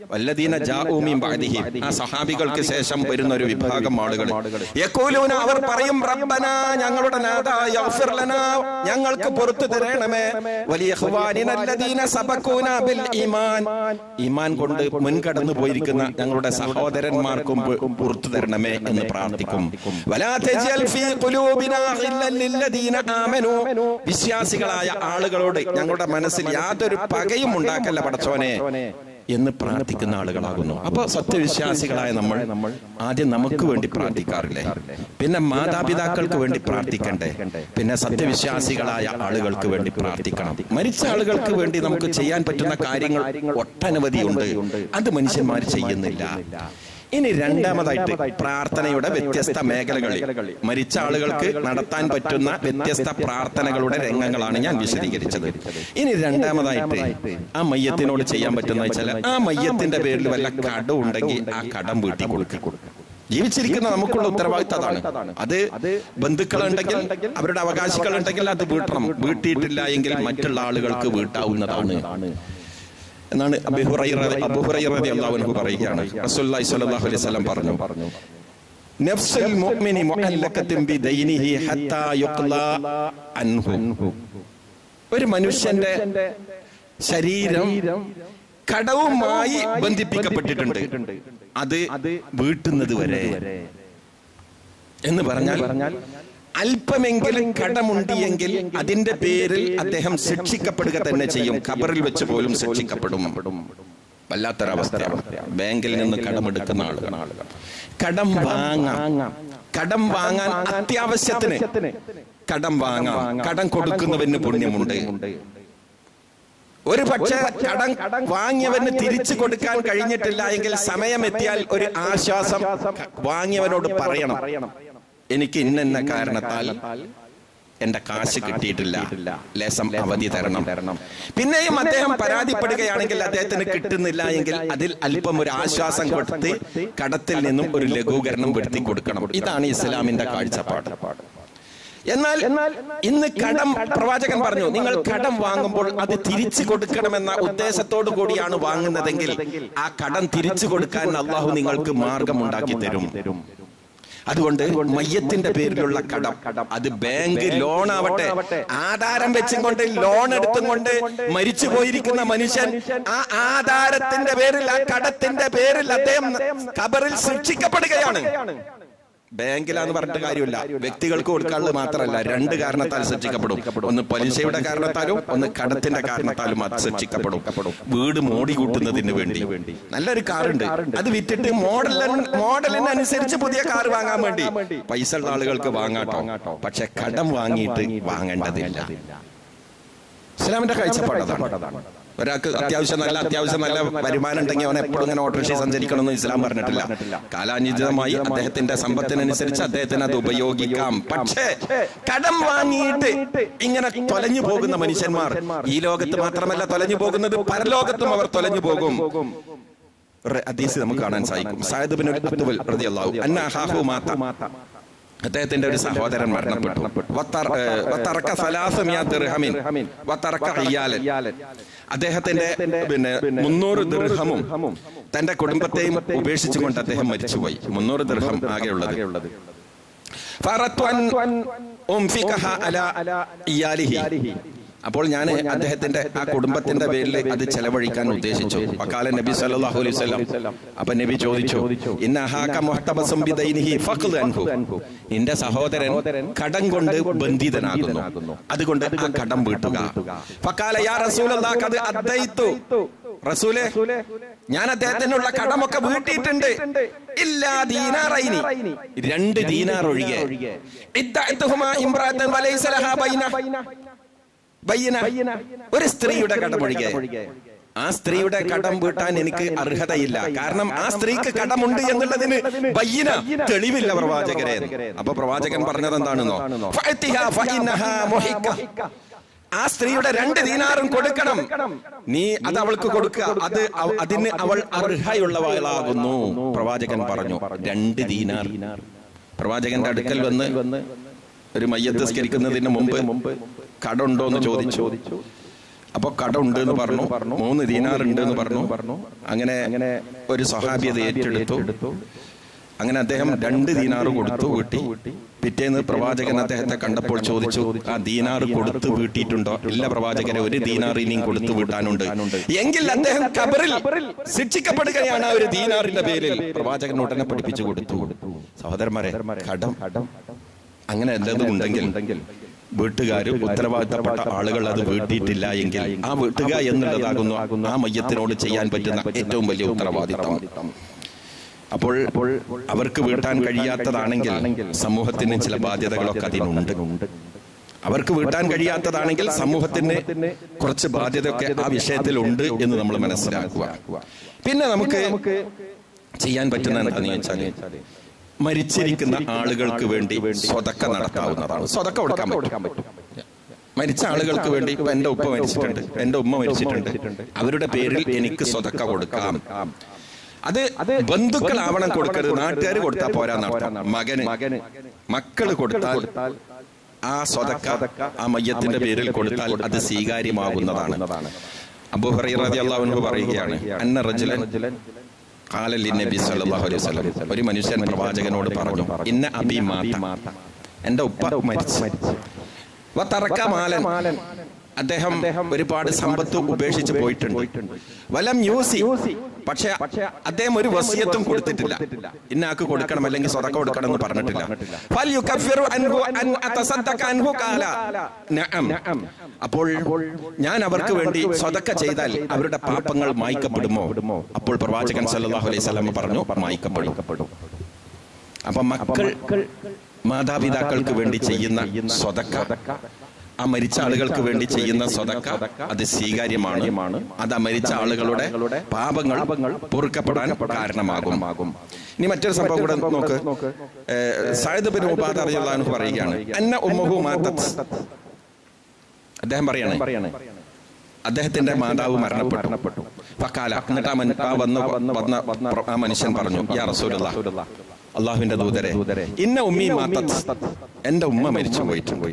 വല്ലദീന ജാഊമിൻ ബഅദിഹി ആ സഹാബികൾക്ക് ശേഷം വരുന്ന ഒരു വിഭാഗം ആളുകൾ യഖൂലൂന അവർ പറയും റബ്ബന ഞങ്ങളുടെ നാഥാ യഗ്ഫിർ ലനാ ഞങ്ങൾക്ക് പുറത്തു തരണമേ വലിയ ഇഖ്വാനിന അല്ലദീന സബഖൂന ബിൽ ഈമാൻ ഈമാൻ കൊണ്ട് മുൻകടന്നു പോയിരിക്കുന്ന ഞങ്ങളുടെ സഹോദരന്മാർക്കും പു- പുറത്തു തരണമേ എന്ന് പ്രാർത്ഥിക്കും വലാ തജ്അൽ ഫീ ഖുലൂബിനാ ഗില്ലൻ ലില്ലദീന ആമനു വിശ്വാസികളായ ആളുകളോട് ഞങ്ങളുടെ മനസ്സിൽ യാതൊരു പകയും ഉണ്ടാക്കല്ല പടച്ചോനെ എന്ന് പ്രാർത്ഥിക്കുന്ന ആളുകളാകുന്നു അപ്പൊ സത്യവിശ്വാസികളായ നമ്മൾ ആദ്യം നമുക്ക് വേണ്ടി പ്രാർത്ഥിക്കാറില്ലേ പിന്നെ മാതാപിതാക്കൾക്ക് വേണ്ടി പ്രാർത്ഥിക്കണ്ടേ പിന്നെ സത്യവിശ്വാസികളായ ആളുകൾക്ക് വേണ്ടി പ്രാർത്ഥിക്കണം മരിച്ച ആളുകൾക്ക് വേണ്ടി നമുക്ക് ചെയ്യാൻ പറ്റുന്ന കാര്യങ്ങൾ ഒട്ടനവധിയുണ്ട് അത് മനുഷ്യന്മാർ ചെയ്യുന്നില്ല ഇനി രണ്ടാമതായിട്ട് പ്രാർത്ഥനയുടെ വ്യത്യസ്ത മേഖലകളിൽ മരിച്ച ആളുകൾക്ക് നടത്താൻ പറ്റുന്ന വ്യത്യസ്ത പ്രാർത്ഥനകളുടെ രംഗങ്ങളാണ് ഞാൻ വിശദീകരിച്ചത് ഇനി രണ്ടാമതായിട്ട് ആ മയ്യത്തിനോട് ചെയ്യാൻ പറ്റുന്ന വെച്ചാൽ ആ മയ്യത്തിന്റെ പേരിൽ വല്ല കടം ഉണ്ടെങ്കിൽ ആ കടം വീട്ടി കൊടുക്കുക ജീവിച്ചിരിക്കുന്ന നമുക്കുള്ള ഉത്തരവാദിത്തം അതാണ് അത് ബന്ധുക്കളുണ്ടെങ്കിൽ അവരുടെ അവകാശികളുണ്ടെങ്കിൽ അത് വീട്ടണം വീട്ടിയിട്ടില്ല എങ്കിൽ മറ്റുള്ള ആളുകൾക്ക് വീട്ടാവുന്നതാണ് എന്നാണ് അബൂ ഹുറൈറ അബൂ ഹുറൈറ റളിയല്ലാഹു അൻഹു പറയുകയാണ് റസൂലുള്ളാഹി സ്വല്ലല്ലാഹു അലൈഹി വസല്ലം പറഞ്ഞു നഫ്സുൽ മുഅ്മിനി മുഅല്ലഖത്തുൻ ബിദൈനിഹി ഹത്താ യുഖ്ലാ അൻഹു ഒരു മനുഷ്യന്റെ ശരീരം കടവുമായി ബന്ധിപ്പിക്കപ്പെട്ടിട്ടുണ്ട് അത് വീട്ടുന്നത് വരെ എന്ന് പറഞ്ഞാൽ അല്പമെങ്കിലും കടമുണ്ടിയെങ്കിൽ അതിന്റെ പേരിൽ അദ്ദേഹം ശിക്ഷിക്കപ്പെടുക തന്നെ ചെയ്യും ഖബറിൽ വെച്ച് പോലും ശിക്ഷിക്കപ്പെടും വല്ലാത്തൊരവസ്ഥയാണ് ബാങ്കിൽ നിന്ന് കടമെടുക്കുന്ന ആളുകൾ കടം വാങ്ങാം കടം വാങ്ങാൻ അത്യാവശ്യത്തിന് കടം വാങ്ങാം കടം കൊടുക്കുന്നവന് പുണ്യമുണ്ട് ഒരു പക്ഷേ കടം വാങ്ങിയവന് തിരിച്ചു കൊടുക്കാൻ കഴിഞ്ഞിട്ടില്ല എങ്കിൽ സമയമെത്തിയാൽ ഒരു ആശ്വാസം വാങ്ങിയവനോട് പറയണം എനിക്ക് ഇന്ന കാരണത്താൽ എന്റെ കാശ് കിട്ടിയിട്ടില്ല ലേസം അവധി തരണം പിന്നെയും അദ്ദേഹം പരാതിപ്പെടുകയാണെങ്കിൽ അദ്ദേഹത്തിന് കിട്ടുന്നില്ല എങ്കിൽ അതിൽ അല്പം ഒരു ആശ്വാസം കൊടുത്ത് കടത്തിൽ നിന്നും ഒരു ലഘൂകരണം വരുത്തി കൊടുക്കണം ഇതാണ് ഇസ്ലാമിന്റെ കാഴ്ചപ്പാട് എന്നാൽ ഇന്ന് കടം പ്രവാചകൻ പറഞ്ഞു നിങ്ങൾ കടം വാങ്ങുമ്പോൾ അത് തിരിച്ചു കൊടുക്കണമെന്ന ഉദ്ദേശത്തോടു കൂടിയാണ് വാങ്ങുന്നതെങ്കിൽ ആ കടം തിരിച്ചു കൊടുക്കാൻ അള്ളാഹു നിങ്ങൾക്ക് മാർഗമുണ്ടാക്കി തരും അതുകൊണ്ട് മയ്യത്തിന്റെ പേരിലുള്ള കടം അത് ബാങ്ക് ലോൺ ആവട്ടെ ആധാരം വെച്ചും കൊണ്ട് ലോൺ എടുത്തും കൊണ്ട് മരിച്ചു പോയിരിക്കുന്ന മനുഷ്യൻ ആ ആധാരത്തിന്റെ പേരിൽ ആ കടത്തിന്റെ പേരിൽ അദ്ദേഹം ഖബറിൽ ശിക്ഷിക്കപ്പെടുകയാണ് ബാങ്കിലാന്ന് പറഞ്ഞിട്ട് കാര്യമില്ല വ്യക്തികൾക്ക് കൊടുക്കാനുള്ളത് മാത്രമല്ല രണ്ട് കാരണത്താൽ ശിക്ഷിക്കപ്പെടും ഒന്ന് പലിശയുടെ കാരണത്താലും ഒന്ന് കടത്തിന്റെ കാരണത്താലും അത് ശിക്ഷിക്കപ്പെടും വീട് മോടി കൂട്ടുന്നതിന് വേണ്ടി നല്ലൊരു കാറുണ്ട് അത് വിറ്റിട്ട് മോഡൽ മോഡലിനനുസരിച്ച് പുതിയ കാർ വാങ്ങാൻ വേണ്ടി പൈസ ഉള്ള ആളുകൾക്ക് വാങ്ങാട്ടോ പക്ഷെ കടം വാങ്ങിയിട്ട് വാങ്ങേണ്ടതില്ല ഇസ്ലാമിന്റെ കാഴ്ചപ്പാടതാണ് ഒരാൾക്ക് അത്യാവശ്യം നല്ല അത്യാവശ്യം നല്ല വരുമാനം ഉണ്ടെങ്കിൽ അവൻ എപ്പോഴും ഇങ്ങനെ ഓട്ടോറിക്ഷ സഞ്ചരിക്കണമെന്ന് ഇസ്ലാം പറഞ്ഞിട്ടില്ല കാലാനുചിതമായി അദ്ദേഹത്തിന്റെ സമ്പത്തിനനുസരിച്ച് അദ്ദേഹത്തിന് അത് ഉപയോഗിക്കാം പക്ഷേ കടം വാങ്ങിയിട്ട് ഇങ്ങനെ തൊലഞ്ഞു പോകുന്ന മനുഷ്യന്മാർ ഈ ലോകത്ത് മാത്രമല്ല തൊലഞ്ഞു പോകുന്നത് പരലോകത്തും അവർ തൊലഞ്ഞു പോകും ഒരു ഹദീസ് നമുക്ക് കാണാൻ സാധിക്കും സായദ് ബിൻ അബ്ദുൽ റളിയല്ലാഹു അന്ന അഹാഹു മാത അദ്ദേഹത്തിന്റെ ഒരു സഹോദരൻ മരണപ്പെട്ടു വത്തർ- ഏഹ് വത്തറക്ക സലാസമിയ ദിർഹമിൻ വത്തറക്ക ഇയ്യാലൻ അദ്ദേഹത്തിന്റെ പിന്നെ മുന്നൂറ് ദീർഘമും തന്റെ കുടുംബത്തെയും ഉപേക്ഷിച്ചുകൊണ്ട് അദ്ദേഹം മരിച്ചുപോയി മുന്നൂറ് ദീർഘം ആകെയുള്ളത് ഫറത്തു അൻ ഉംഫിഖഹ അലാ ഇയാലിഹി അപ്പോൾ ഞാൻ അദ്ദേഹത്തിന്റെ ആ കുടുംബത്തിന്റെ പേരിൽ അത് ചെലവഴിക്കാൻ ഉദ്ദേശിച്ചു വക്കാല നബി സല്ലല്ലാഹു അലൈഹി വസല്ലം അപ്പൊ നബി ചോദിച്ചു ഇന്ന അഹാക മുഹ്തബസും ബിദൈനിഹി ഫഖ്ദ് അൻഹു നിന്റെ സഹോദരൻ കടം കൊണ്ട് ബന്ധിതനാകുന്നു അതുകൊണ്ട് ആ കടം വീട്ടുക ഫക്കാല യാ റസൂലല്ലാഹ് ഖദ് അദ്ദൈതു റസൂലെ ഞാൻ അദ്ദേഹത്തിനുള്ള കടമൊക്കെ വീട്ടിയിട്ടുണ്ട് ഇല്ലാ ദീനാറൈനി രണ്ട് ദീനാർ ഒഴികെ ഇദ്ദഅത്തുഹുമാ ഇംറഅത്തൻ വലൈസ ലഹാ ബൈന ബയ്യന ഒരു സ്ത്രീയുടെ കടമൊഴികെ ആ സ്ത്രീയുടെ കടം വീട്ടാൻ എനിക്ക് അർഹതയില്ല കാരണം ആ സ്ത്രീക്ക് കടമുണ്ട് എന്നുള്ളതിന് ബയ്യന തെളിവില്ല പ്രവാചകരെ അപ്പൊ പ്രവാചകൻ പറഞ്ഞത് എന്താണെന്നോ ഫഅ്തിഹാ ഫഇന്നഹാ മുഹിക്ക. ആ സ്ത്രീയുടെ രണ്ട് ദീനാറും കൊടുക്കണം നീ അത് അവൾക്ക് കൊടുക്കുക അത് അവ- അതിന് അവൾ അർഹയുള്ളവളാകുന്നു പ്രവാചകൻ പറഞ്ഞു രണ്ട് ദീനാർ പ്രവാചകന്റെ അടുക്കൽ വന്ന് ഒരു മയ്യത്ത് സ്കരിക്കുന്നതിന് മുമ്പ് കടുണ്ടോ എന്ന് ചോദിച്ചു അപ്പൊ കട ഉണ്ട് എന്ന് പറഞ്ഞു മൂന്ന് ദീനാർ ഉണ്ട് എന്ന് പറഞ്ഞു അങ്ങനെ അങ്ങനെ ഒരു സഹാബിയത് ഏറ്റെടുത്തു അങ്ങനെ അദ്ദേഹം രണ്ട് ദീനാറ് കൊടുത്തു വീട്ടി പിറ്റേന്ന് പ്രവാചകൻ അദ്ദേഹത്തെ കണ്ടപ്പോൾ ചോദിച്ചു ആ ദീനാറ് കൊടുത്ത് വീട്ടിയിട്ടുണ്ടോ ഇല്ല പ്രവാചകരെ ഒരു ദീനാർ ഇനിയും കൊടുത്തു വീട്ടാനുണ്ട് എങ്കിൽ അദ്ദേഹം കബറിൽ ശിക്ഷിക്കപ്പെടുകയാണ് ആ ഒരു ദീനാറിന്റെ പേരിൽ പ്രവാചകൻ ഉടനെ പഠിപ്പിച്ചു കൊടുത്തു സഹോദരന്മാരെ കടം അങ്ങനെ എന്തെങ്കിലും ഉണ്ടെങ്കിൽ വീട്ടുകാർ ഉത്തരവാദിത്തപ്പെട്ട ആളുകൾ അത് വീട്ടിയിട്ടില്ല എങ്കിൽ ആ വീട്ടുക എന്നുള്ളതാകുന്നു ആ മയ്യത്തിനോട് ചെയ്യാൻ പറ്റുന്ന ഏറ്റവും വലിയ ഉത്തരവാദിത്തം അപ്പോൾ അവർക്ക് വീട്ടാൻ കഴിയാത്തതാണെങ്കിൽ സമൂഹത്തിന് ചില ബാധ്യതകളൊക്കെ അതിനുണ്ട് അവർക്ക് വീട്ടാൻ കഴിയാത്തതാണെങ്കിൽ സമൂഹത്തിന് കുറച്ച് ബാധ്യതയൊക്കെ ആ വിഷയത്തിൽ ഉണ്ട് എന്ന് നമ്മൾ മനസ്സിലാക്കുക പിന്നെ നമുക്ക് ചെയ്യാൻ പറ്റുന്ന എന്താണെന്ന് വെച്ചാൽ മരിച്ചിരിക്കുന്ന ആളുകൾക്ക് വേണ്ടി സ്വതക്ക നടത്താവുന്നതാണ് സ്വതക്ക കൊടുക്കാൻ പറ്റും മരിച്ച ആളുകൾക്ക് വേണ്ടി ഇപ്പൊ എന്റെ ഉപ്പ മരിച്ചിട്ടുണ്ട് എന്റെ ഉമ്മ മരിച്ചിട്ടുണ്ട് അവരുടെ പേരിൽ എനിക്ക് സ്വതക്ക കൊടുക്കാം അത് ബന്ധുക്കളാവണം കൊടുക്കരുത് നാട്ടുകാർ കൊടുത്താൽ പോരാ നടത്താം മകന് മക്കള് കൊടുത്താൽ ആ സ്വതക്ക ആ മയ്യത്തിന്റെ പേരിൽ കൊടുത്താൽ അത് സ്വീകാര്യമാകുന്നതാണ് അബുഹറിയാഹു പറയുകയാണ് അന്ന റജുലൻ കാലലി നബി സല്ലല്ലാഹു അലൈഹി വസല്ലം ഒരു മനുഷ്യൻ പ്രവാചകനോട് പറഞ്ഞു ഇന്ന അബി മാത എന്റെ ഉപ്പ മരിച്ചു വതറക്ക മാലൻ അദ്ദേഹം ഒരുപാട് സമ്പത്ത് ഉപേക്ഷിച്ച് പോയിട്ടുണ്ട് വലം യൂസി പക്ഷെ അദ്ദേഹം ഒരു വസിയത്തും കൊടുത്തിട്ടില്ല ഇന്നാക്ക് കൊടുക്കണം അല്ലെങ്കിൽ സ്വതക്ക കൊടുക്കണം എന്ന് പറഞ്ഞിട്ടില്ല ഫൽ യുകഫിറു അൻഹു അൻ അതസദ്ദഖ അൻഹു ഖാല നഅം അപ്പോൾ ഞാൻ അവർക്ക് വേണ്ടി സ്വതക്ക ചെയ്താൽ അവരുടെ പാപങ്ങൾ മായ്ക്കപ്പെടുമോ അപ്പോൾ പ്രവാചകൻ സല്ലല്ലാഹു അലൈഹി വസല്ലം പറഞ്ഞു മായ്ക്കപ്പെടും അപ്പൊ മക്കൾ മാതാപിതാക്കൾക്ക് വേണ്ടി ചെയ്യുന്ന സ്വതക്ക ആ മരിച്ച ആളുകൾക്ക് വേണ്ടി ചെയ്യുന്ന സ്വതക്ക അത് സ്വീകാര്യമാണ് അത് ആ മരിച്ച ആളുകളുടെ പാപങ്ങൾ പൊറുക്കപ്പെടാൻ കാരണമാകും ഇനി മറ്റൊരു സംഭവം കൂടെ നോക്ക് സായുധ ബിൻ ഉപാധ അറിയാന്ന് പറയുകയാണ് അന്ന ഉമ്മഹു മാതത് അദ്ദേഹം പറയണേ അദ്ദേഹത്തിന്റെ മാതാവ് മരണപ്പെട്ടു ഫക്കാല എന്നിട്ട് ആ മൻ- ആ വന്ന വന്ന വന്ന ആ മനുഷ്യൻ പറഞ്ഞു യാ റസൂലുള്ള അള്ളാഹുവിന്റെ ദൂതരെ ഇന്ന ഉമ്മി മാതത് എന്റെ ഉമ്മ മരിച്ചു പോയിട്ടുണ്ട്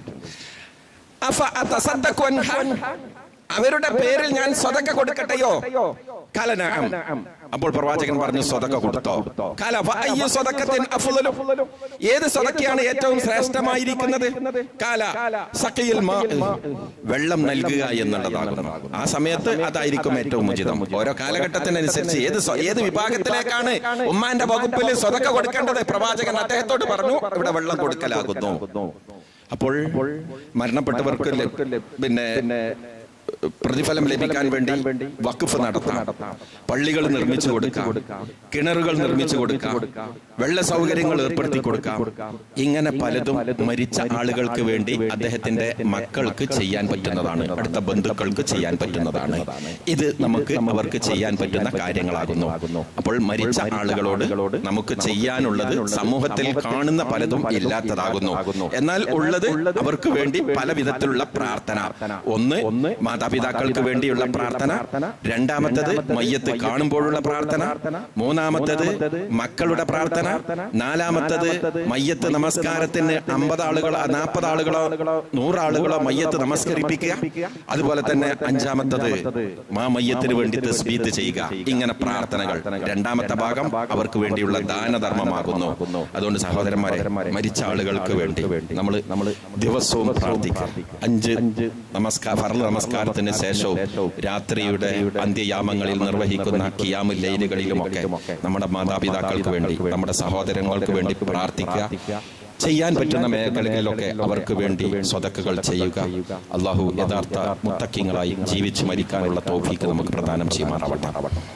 അഫ അതസദ്ദഖു അൻഹ? അവരുടെ പേരിൽ ഞാൻ സ്വതക്ക കൊടുക്കട്ടെയോ കാല നഅം. അപ്പോൾ പ്രവാചകൻ പറഞ്ഞു സ്വതക്ക കൊടുത്തോ കാല ഫഅയ്യു സ്വതക്കത്തിൻ അഫ്ളലു? ഏത് സ്വതക്കയാണ് ഏറ്റവും ശ്രേഷ്ഠമായിരിക്കുന്നത് കാല സഖയിൽ മാ വെള്ളം നൽകുക എന്നുള്ളതാകുന്നു ആ സമയത്ത് അതായിരിക്കും ഏറ്റവും ഉചിതം ഓരോ കാലഘട്ടത്തിനനുസരിച്ച് ഏത് സ്വ- ഏത് വിഭാഗത്തിലേക്കാണ് ഉമ്മാന്റെ വകുപ്പിൽ സ്വതക്ക കൊടുക്കേണ്ടത് പ്രവാചകൻ അദ്ദേഹത്തോട് പറഞ്ഞു ഇവിടെ വെള്ളം കൊടുക്കലാകുന്നു അപ്പോൾ മരണപ്പെട്ടവർക്ക് ല- പിന്നെ പ്രതിഫലം ലഭിക്കാൻ വേണ്ടി വഖഫ് നടത്താം പള്ളികൾ നിർമ്മിച്ചു കൊടുക്കാം കിണറുകൾ നിർമ്മിച്ചു കൊടുക്കാം വെള്ള സൗകര്യങ്ങൾ ഏർപ്പെടുത്തി കൊടുക്കാം ഇങ്ങനെ പലതും മരിച്ച ആളുകൾക്ക് വേണ്ടി അദ്ദേഹത്തിന്റെ മക്കൾക്ക് ചെയ്യാൻ പറ്റുന്നതാണ് അടുത്ത ബന്ധുക്കൾക്ക് ചെയ്യാൻ പറ്റുന്നതാണ് ഇത് നമുക്ക് അവർക്ക് ചെയ്യാൻ പറ്റുന്ന കാര്യങ്ങളാകുന്നു അപ്പോൾ മരിച്ച ആളുകളോട് നമുക്ക് ചെയ്യാനുള്ളത് സമൂഹത്തിൽ കാണുന്ന പലതും ഇല്ലാത്തതാകുന്നു എന്നാൽ ഉള്ളത് അവർക്ക് വേണ്ടി പല വിധത്തിലുള്ള പ്രാർത്ഥന ഒന്ന് മാതാപിതാക്കൾക്ക് വേണ്ടിയുള്ള പ്രാർത്ഥന രണ്ടാമത്തത് മയ്യത്ത് കാണുമ്പോഴുള്ള പ്രാർത്ഥന മൂന്നാമത്തത് മക്കളുടെ പ്രാർത്ഥന നാലാമത്തത് മയ്യത്ത് നമസ്കാരത്തിന് അമ്പത് ആളുകളോ നാൽപ്പത് ആളുകളോ നൂറാളുകളോ മയ്യത്ത് നമസ്കരിപ്പിക്കുക അതുപോലെ തന്നെ അഞ്ചാമത്തത് മാ മയ്യത്തിന് വേണ്ടി തസ്ബീത്ത് ചെയ്യുക ഇങ്ങനെ പ്രാർത്ഥനകൾ രണ്ടാമത്തെ ഭാഗം അവർക്ക് വേണ്ടിയുള്ള ദാനധർമ്മമാകുന്നു അതുകൊണ്ട് സഹോദരന്മാരെ മരിച്ച ആളുകൾക്ക് വേണ്ടി നമ്മൾ നമ്മൾ ദിവസവും പ്രാർത്ഥിക്കുക അഞ്ച് നമസ്കാര ഫർള് നമസ്കാരത്തിന് ശേഷവും രാത്രിയുടെ അന്ത്യയാമങ്ങളിൽ നിർവഹിക്കുന്ന കിയാമുൽ ലൈലുകളിലുമൊക്കെ നമ്മുടെ മാതാപിതാക്കൾക്ക് വേണ്ടി നമ്മുടെ സഹോദരങ്ങൾക്ക് വേണ്ടി പ്രാർത്ഥിക്കുക ചെയ്യാൻ പറ്റുന്ന മേഖലകളിലൊക്കെ അവർക്ക് വേണ്ടി സ്വതക്കുകൾ ചെയ്യുക അള്ളാഹു യഥാർത്ഥ മുത്തക്കിങ്ങളായി ജീവിച്ചു മരിക്കാനുള്ള തോഫീക്ക് നമുക്ക് പ്രദാനം ചെയ്യുമാറാവട്ടെ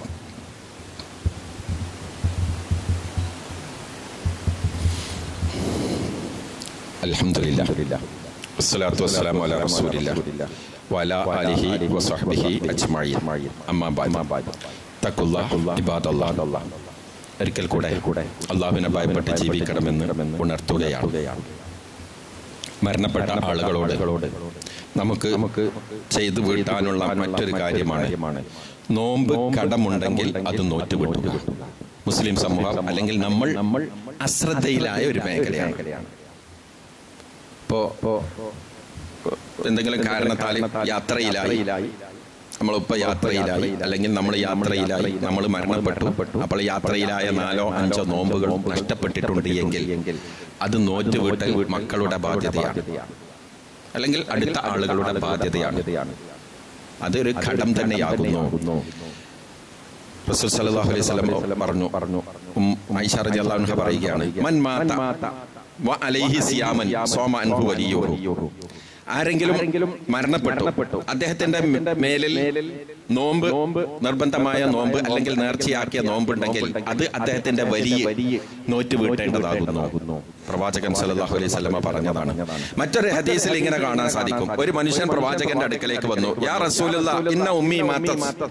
അൽഹംദുലില്ലാ വസ്സലാത്തു വസ്സലാമു അലാ റസൂലില്ലാ വഅലാ ആലിഹി വസഹ്ബിഹി അജ്മഈൻ അമ്മാ ബഅദ് തഖുല്ലാഹ് ഇബാദല്ലാഹ് ഒരിക്കൽ കൂടെ അള്ളാഹുവിനെ ഭയപ്പെട്ട് ജീവിക്കണമെന്ന് ഉണർത്തുകയാണ് മരണപ്പെട്ട ആളുകളോട് നമുക്ക് നമുക്ക് ചെയ്തു വീട്ടാനുള്ള മറ്റൊരു കാര്യമാണ് നോമ്പ് കടമുണ്ടെങ്കിൽ അത് നോറ്റുവിട്ടുക മുസ്ലിം സമൂഹം അല്ലെങ്കിൽ നമ്മൾ നമ്മൾ അശ്രദ്ധയിലായ ഒരു മേഖലയാണ് ഇപ്പോ എന്തെങ്കിലും കാരണത്താൽ യാത്രയിലായി നമ്മളിപ്പോ യാത്രയിലായി അല്ലെങ്കിൽ നമ്മൾ യാത്രയിലായി നമ്മൾ മരണപ്പെട്ടു അപ്പോൾ യാത്രയിലായ നാലോ അഞ്ചോ നോമ്പുകൾ നഷ്ടപ്പെട്ടിട്ടുണ്ട് എങ്കിൽ അത് നോറ്റുവിട്ടൽ മക്കളുടെ ബാധ്യതയാണ് അല്ലെങ്കിൽ അടുത്ത ആളുകളുടെ ബാധ്യതയാണ് അതൊരു ഘടം തന്നെയാകുന്നു റസൂൽ സല്ലല്ലാഹു അലൈഹി വസല്ലം പറഞ്ഞു പറഞ്ഞു ഐഷ റളിയല്ലാഹു അൻഹ പറയുകയാണ് മൻ മാത വ അലൈഹി സിയാമൻ സോമ അൻഹു വലിയുഹു ആരെങ്കിലും മരണപ്പെട്ടു അദ്ദേഹത്തിന്റെ മേലിൽ നോമ്പ് നിർബന്ധമായ നോമ്പ് അല്ലെങ്കിൽ നേർച്ചയാക്കിയ നോമ്പുണ്ടെങ്കിൽ അത് അദ്ദേഹത്തിന്റെ വലിയ നോറ്റ് വീട്ടേണ്ടതാകുന്നു പ്രവാചകൻ സല്ലല്ലാഹു അലൈഹി വസല്ലമ പറഞ്ഞതാണ് മറ്റൊരു ഹദീസിൽ ഇങ്ങനെ കാണാൻ സാധിക്കും ഒരു മനുഷ്യൻ പ്രവാചകന്റെ അടുക്കലേക്ക് വന്നു യാ റസൂലുള്ള ഇന്ന ഉമ്മി മാത്ത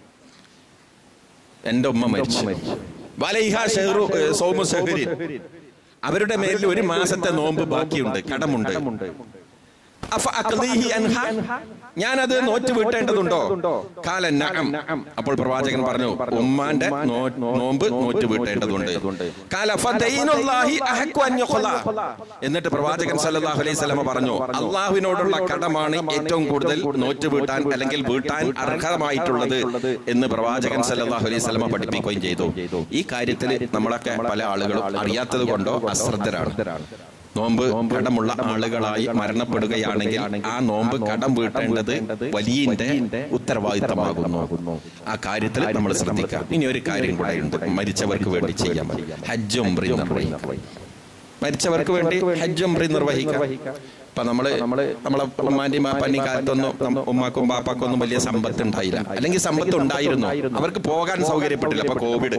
എന്റെ ഉമ്മ മരിച്ചു വലൈഹ ഷെഹ്റു സൗമു ഷെഹ്റിൻ അവരുടെ മേലിൽ ഒരു മാസത്തെ നോമ്പ് ബാക്കിയുണ്ട് കടമുണ്ട് അഫ അഖ്ദീഹി അൻഹ ഞാനത് നോറ്റ് വീട്ടേണ്ടതുണ്ടോ കാല നഅം അപ്പോൾ പ്രവാചകൻ പറഞ്ഞു ഉമ്മാന്റെ നോ- നോമ്പ് നോറ്റ് വീട്ടേണ്ടതുണ്ട് കാല ഫദൈനുല്ലാഹി അഹഖു അൻ യുഖ്ല എന്നിട്ട് പ്രവാചകൻ സല്ലല്ലാഹു അലൈഹി വസല്ലമ പറഞ്ഞു അള്ളാഹുവിനോടുള്ള കടമാണ് ഏറ്റവും കൂടുതൽ നോറ്റ് വീട്ടാൻ അല്ലെങ്കിൽ വീട്ടാൻ അർഹമായിട്ടുള്ളത് എന്ന് പ്രവാചകൻ സല്ലല്ലാഹു അലൈഹി വസല്ലമ പഠിപ്പിക്കുകയും ചെയ്തു ഈ കാര്യത്തിൽ നമ്മളൊക്കെ പല ആളുകളും അറിയാത്തത് കൊണ്ടോ അശ്രദ്ധരാണ് നോമ്പ് കടമുള്ള ആളുകളായി മരണപ്പെടുകയാണെങ്കിൽ ആ നോമ്പ് കടം വീട്ടേണ്ടത് വലിയന്റെ ഉത്തരവാദിത്തമാകുന്നു ആ കാര്യത്തിൽ നമ്മൾ ശ്രദ്ധിക്കാം ഇനി ഒരു കാര്യം കൂടെ ഉണ്ട് മരിച്ചവർക്ക് വേണ്ടി ചെയ്യാൻ ഹജ്ജും നിർവഹിക്കാം മരിച്ചവർക്ക് വേണ്ടി ഹജ്ജും നിർവഹിക്കാം ഇപ്പൊ നമ്മള് നമ്മളെ ഉമ്മാന്റെയും ബാപ്പാന്റെയും കാലത്തൊന്നും നമ്മ- ഉമ്മാക്കും ബാപ്പാക്കും ഒന്നും വലിയ സമ്പത്ത് ഉണ്ടായില്ല അല്ലെങ്കിൽ സമ്പത്ത് ഉണ്ടായിരുന്നു അവർക്ക് പോകാൻ സൗകര്യപ്പെട്ടില്ല അപ്പൊ കോവിഡ്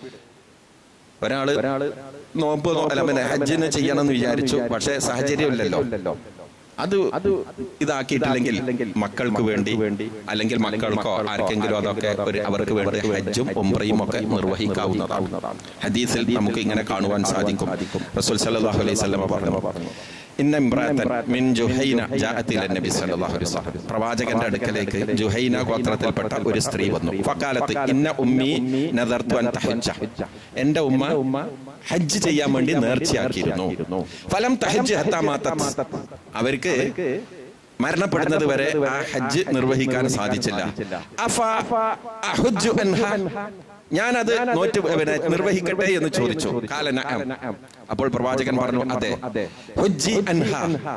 ഒരാള് നോമ്പ് നോ- അല്ല പിന്നെ ഹജ്ജിന് ചെയ്യണം എന്ന് വിചാരിച്ചു പക്ഷെ സാഹചര്യമില്ലല്ലോ അത് ഇതാക്കിയിട്ടില്ലെങ്കിൽ മക്കൾക്ക് വേണ്ടി അല്ലെങ്കിൽ മക്കൾക്കോ ആർക്കെങ്കിലും അതൊക്കെ ഒരു അവർക്ക് വേണ്ടി ഹജ്ജും ഉംറയും ഒക്കെ നിർവഹിക്കാവുന്നതാണ് ഹദീസിൽ നമുക്ക് ഇങ്ങനെ കാണുവാൻ സാധിക്കും റസൂൽ സല്ലല്ലാഹു അലൈഹി വസല്ലമ പറഞ്ഞു ഇന്ന ഇമ്രാത്തൻ മിൻ ജുഹൈന ജാഅത്ത് ഇല നബി സല്ലല്ലാഹു അലൈഹി വസല്ലം പ്രവാചകന്റെ അടുക്കലേക്ക് ജുഹൈന ഗോത്രത്തിൽപ്പെട്ട ഒരു സ്ത്രീ വന്നു ഫക്കാലത്ത് ഇന്ന ഉമ്മി നദർതു അൻ തഹജ്ജ എന്റെ ഉമ്മ ഹജ്ജ് ചെയ്യാൻ വേണ്ടി നേർച്ചയാക്കിയിരുന്നു ഫലം തഹജ്ജ് ഹത്താ മാത്തത് അവർക്ക് മരണപ്പെടുന്നത് വരെ ആ ഹജ്ജ് നിർവഹിക്കാൻ സാധിച്ചില്ല അഫ അഹുജ്ജു അൻഹ ഞാനത് നോറ്റ് പിന്നെ നിർവഹിക്കട്ടെ എന്ന് ചോദിച്ചു കാല നഅം. അപ്പോൾ പ്രവാചകൻ പറഞ്ഞു അതെ ഹുജ്ജി അൻഹ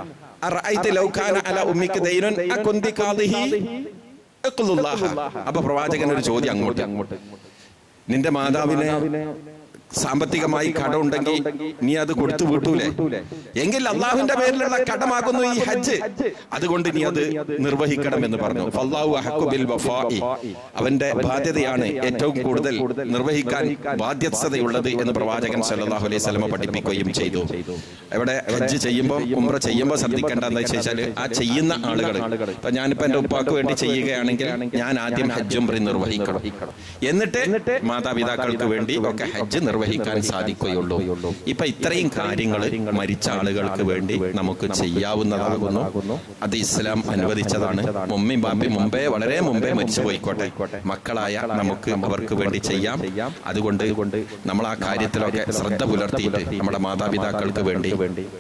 അറഅയ്ത ലൗ കാന അല ഉമ്മിക ദൈനുൻ അകുന്തി ഖാദിഹി ഇഖ്ലുല്ലാഹ അപ്പൊ പ്രവാചകൻ ഒരു ചോദ്യം അങ്ങോട്ട് നിന്റെ മാതാവിനെ സാമ്പത്തികമായി കടമുണ്ടെങ്കിൽ നീ അത് കൊടുത്തു വീട്ടൂലേ എങ്കിൽ അള്ളാഹുവിന്റെ പേരിലുള്ള കടമാകുന്നു ഈ ഹജ്ജ് അതുകൊണ്ട് നീ അത് നിർവഹിക്കണം എന്ന് പറഞ്ഞു ഫല്ലാഹു അഹഖു ബിൽ വഫാഇ. അവന്റെ ബാധ്യതയാണ് ഏറ്റവും കൂടുതൽ നിർവഹിക്കാൻ ബാധ്യസ്ഥതയുള്ളത് എന്ന് പ്രവാചകൻ സല്ലല്ലാഹു അലൈഹി വസല്ലമ പഠിപ്പിക്കുകയും ചെയ്തു ഇവിടെ ഹജ്ജ് ചെയ്യുമ്പോൾ ഉംറ ചെയ്യുമ്പോൾ ശ്രദ്ധിക്കേണ്ട എന്താ വെച്ചാൽ ആ ചെയ്യുന്ന ആളുകൾ ഇപ്പൊ ഞാനിപ്പോ എന്റെ ഉപ്പാക്ക് വേണ്ടി ചെയ്യുകയാണെങ്കിൽ ഞാൻ ആദ്യം ഹജ്ജ് ഉംറ നിർവഹിക്കണം എന്നിട്ട് മാതാപിതാക്കൾക്ക് വേണ്ടി ഒക്കെ ഹജ്ജ് നിർവഹിക്കാൻ സാധിക്കുകയുള്ളൂ ഇപ്പൊ ഇത്രയും കാര്യങ്ങൾ മരിച്ച ആളുകൾക്ക് വേണ്ടി നമുക്ക് ചെയ്യാവുന്നതാകുന്നു അത് ഇസ്ലാം അനുവദിച്ചതാണ് മുമ്മിയും ബാപ്പയും മുമ്പേ വളരെ മുമ്പേ മരിച്ചു പോയിക്കോട്ടെ മക്കളായ നമുക്ക് അവർക്ക് വേണ്ടി ചെയ്യാം അതുകൊണ്ട് നമ്മൾ ആ കാര്യത്തിലൊക്കെ ശ്രദ്ധ പുലർത്തിയിട്ട് നമ്മുടെ മാതാപിതാക്കൾക്ക് വേണ്ടി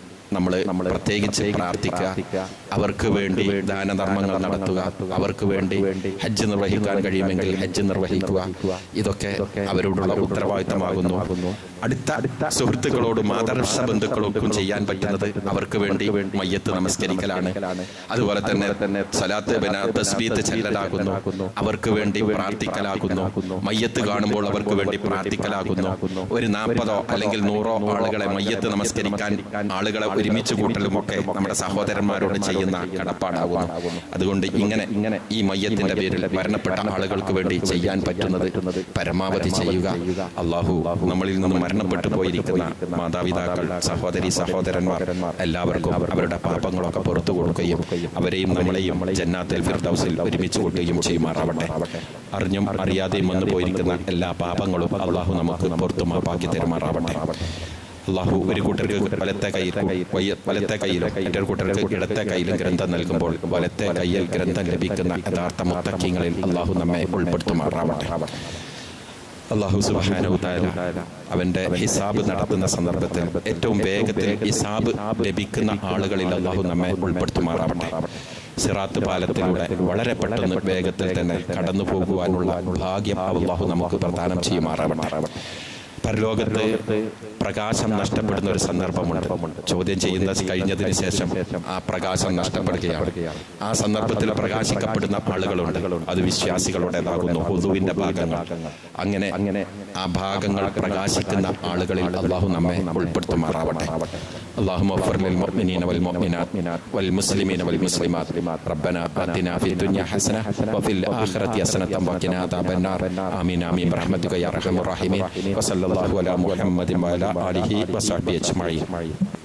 നമ്മൾ പ്രത്യേകിച്ച് പ്രാർത്ഥിക്കുക അവർക്ക് വേണ്ടി ദാനധർമ്മങ്ങൾ നടത്തുക അവർക്ക് വേണ്ടി ഹജ്ജ് നിർവഹിക്കാൻ കഴിയുമെങ്കിൽ ഹജ്ജ് നിർവഹിക്കുക ഇതൊക്കെ അവരോടുള്ള ഉത്തരവാദിത്തമാകുന്നു അടുത്ത സുഹൃത്തുക്കളോടും ആദർശ ബന്ധുക്കളോടും ചെയ്യാൻ പറ്റുന്നത് അവർക്ക് വേണ്ടി മയ്യത്ത് നമസ്കരിക്കലാണ് അതുപോലെ തന്നെ സലാത്ത് പിന്നെ തസ്ബീത്ത് ചെല്ലലാകുന്നു അവർക്ക് വേണ്ടി പ്രാർത്ഥിക്കലാകുന്നു മയ്യത്ത് കാണുമ്പോൾ അവർക്ക് വേണ്ടി പ്രാർത്ഥിക്കലാകുന്നു ഒരു നാൽപ്പതോ അല്ലെങ്കിൽ നൂറോ ആളുകളെ മയ്യത്ത് നമസ്കരിക്കാൻ ആളുകളെ ഒരുമിച്ച് കൂട്ടലും ഒക്കെ നമ്മുടെ സഹോദരന്മാരോട് ചെയ്യുന്ന കടപ്പാടാകുന്നു അതുകൊണ്ട് ഇങ്ങനെ ഇങ്ങനെ ഈ മയ്യത്തിന്റെ പേരിൽ മരണപ്പെട്ട ആളുകൾക്ക് വേണ്ടി ചെയ്യാൻ പറ്റുന്നത് പരമാവധി ചെയ്യുക അള്ളാഹു നമ്മളിൽ നിന്ന് മരണപ്പെട്ടു പോയിരിക്കുന്ന മാതാപിതാക്കൾ സഹോദരി സഹോദരന്മാർ എല്ലാവർക്കും അവരുടെ പാപങ്ങളൊക്കെ പുറത്തു കൊടുക്കുകയും അവരെയും നമ്മളെയും ജന്നാത്തിൽ ഫിർദൗസിൽ ഒരുമിച്ച് കൂട്ടുകയും ചെയ്യുമാറാവട്ടെ അറിഞ്ഞും അറിയാതെയും വന്നു പോയിരിക്കുന്ന എല്ലാ പാപങ്ങളും അള്ളാഹു നമുക്ക് പുറത്തു മാപ്പാക്കി തരുമാറാവട്ടെ അള്ളാഹു ഒരു കൂട്ടർക്ക് വലത്തെ കയ്യിൽ വയ്യ- വലത്തെ കയ്യിലും മറ്റൊരു കൂട്ടർക്ക് ഇടത്തെ കയ്യിലും ഗ്രന്ഥം നൽകുമ്പോൾ വലത്തെ കയ്യിൽ ഗ്രന്ഥം ലഭിക്കുന്ന യഥാർത്ഥ മുത്തക്കിങ്ങളിൽ അള്ളാഹു നമ്മെ ഉൾപ്പെടുത്തുമാറാവട്ടെ അള്ളാഹു സുബ്ഹാനഹു തആല അവന്റെ ഹിസാബ് നടത്തുന്ന സന്ദർഭത്തിൽ ഏറ്റവും വേഗത്തിൽ ഹിസാബ് ലഭിക്കുന്ന ആളുകളിൽ അള്ളാഹു നമ്മെ ഉൾപ്പെടുത്തുമാറാവട്ടെ സിറാത്ത് പാലത്തിലൂടെ വളരെ പെട്ടെന്ന് വേഗത്തിൽ തന്നെ കടന്നു പോകുവാനുള്ള ഭാഗ്യം അള്ളാഹു നമുക്ക് പ്രദാനം ചെയ്യുമാറാവട്ടെ പരലോകത്ത് പ്രകാശം നഷ്ടപ്പെടുന്ന ഒരു സന്ദർഭമുണ്ട് ചോദ്യം ചെയ്യുന്ന കഴിഞ്ഞതിന് ശേഷം ആ പ്രകാശം നഷ്ടപ്പെടുകയാണ് ആ സന്ദർഭത്തിൽ പ്രകാശിക്കപ്പെടുന്ന ആളുകളുണ്ട് അത് വിശ്വാസികളുടേതാകുന്നു ഹുദുവിന്റെ ഭാഗങ്ങൾ അങ്ങനെ അങ്ങനെ ആ ഭാഗങ്ങൾ പ്രകാശിക്കുന്ന ആളുകളിൽ അള്ളാഹു നമ്മെ ഉൾപ്പെടുത്തുമാറാവട്ടെ اللهم اغفر للمؤمنين والمؤمنات والمسلمين والمسلمات ربنا آتنا في الدنيا حسنة وفي الآخرة حسنة وقنا عذاب النار آمين آمين برحمتك يا أرحم الراحمين وصلى الله على محمد وعلى آله وصحبه أجمعين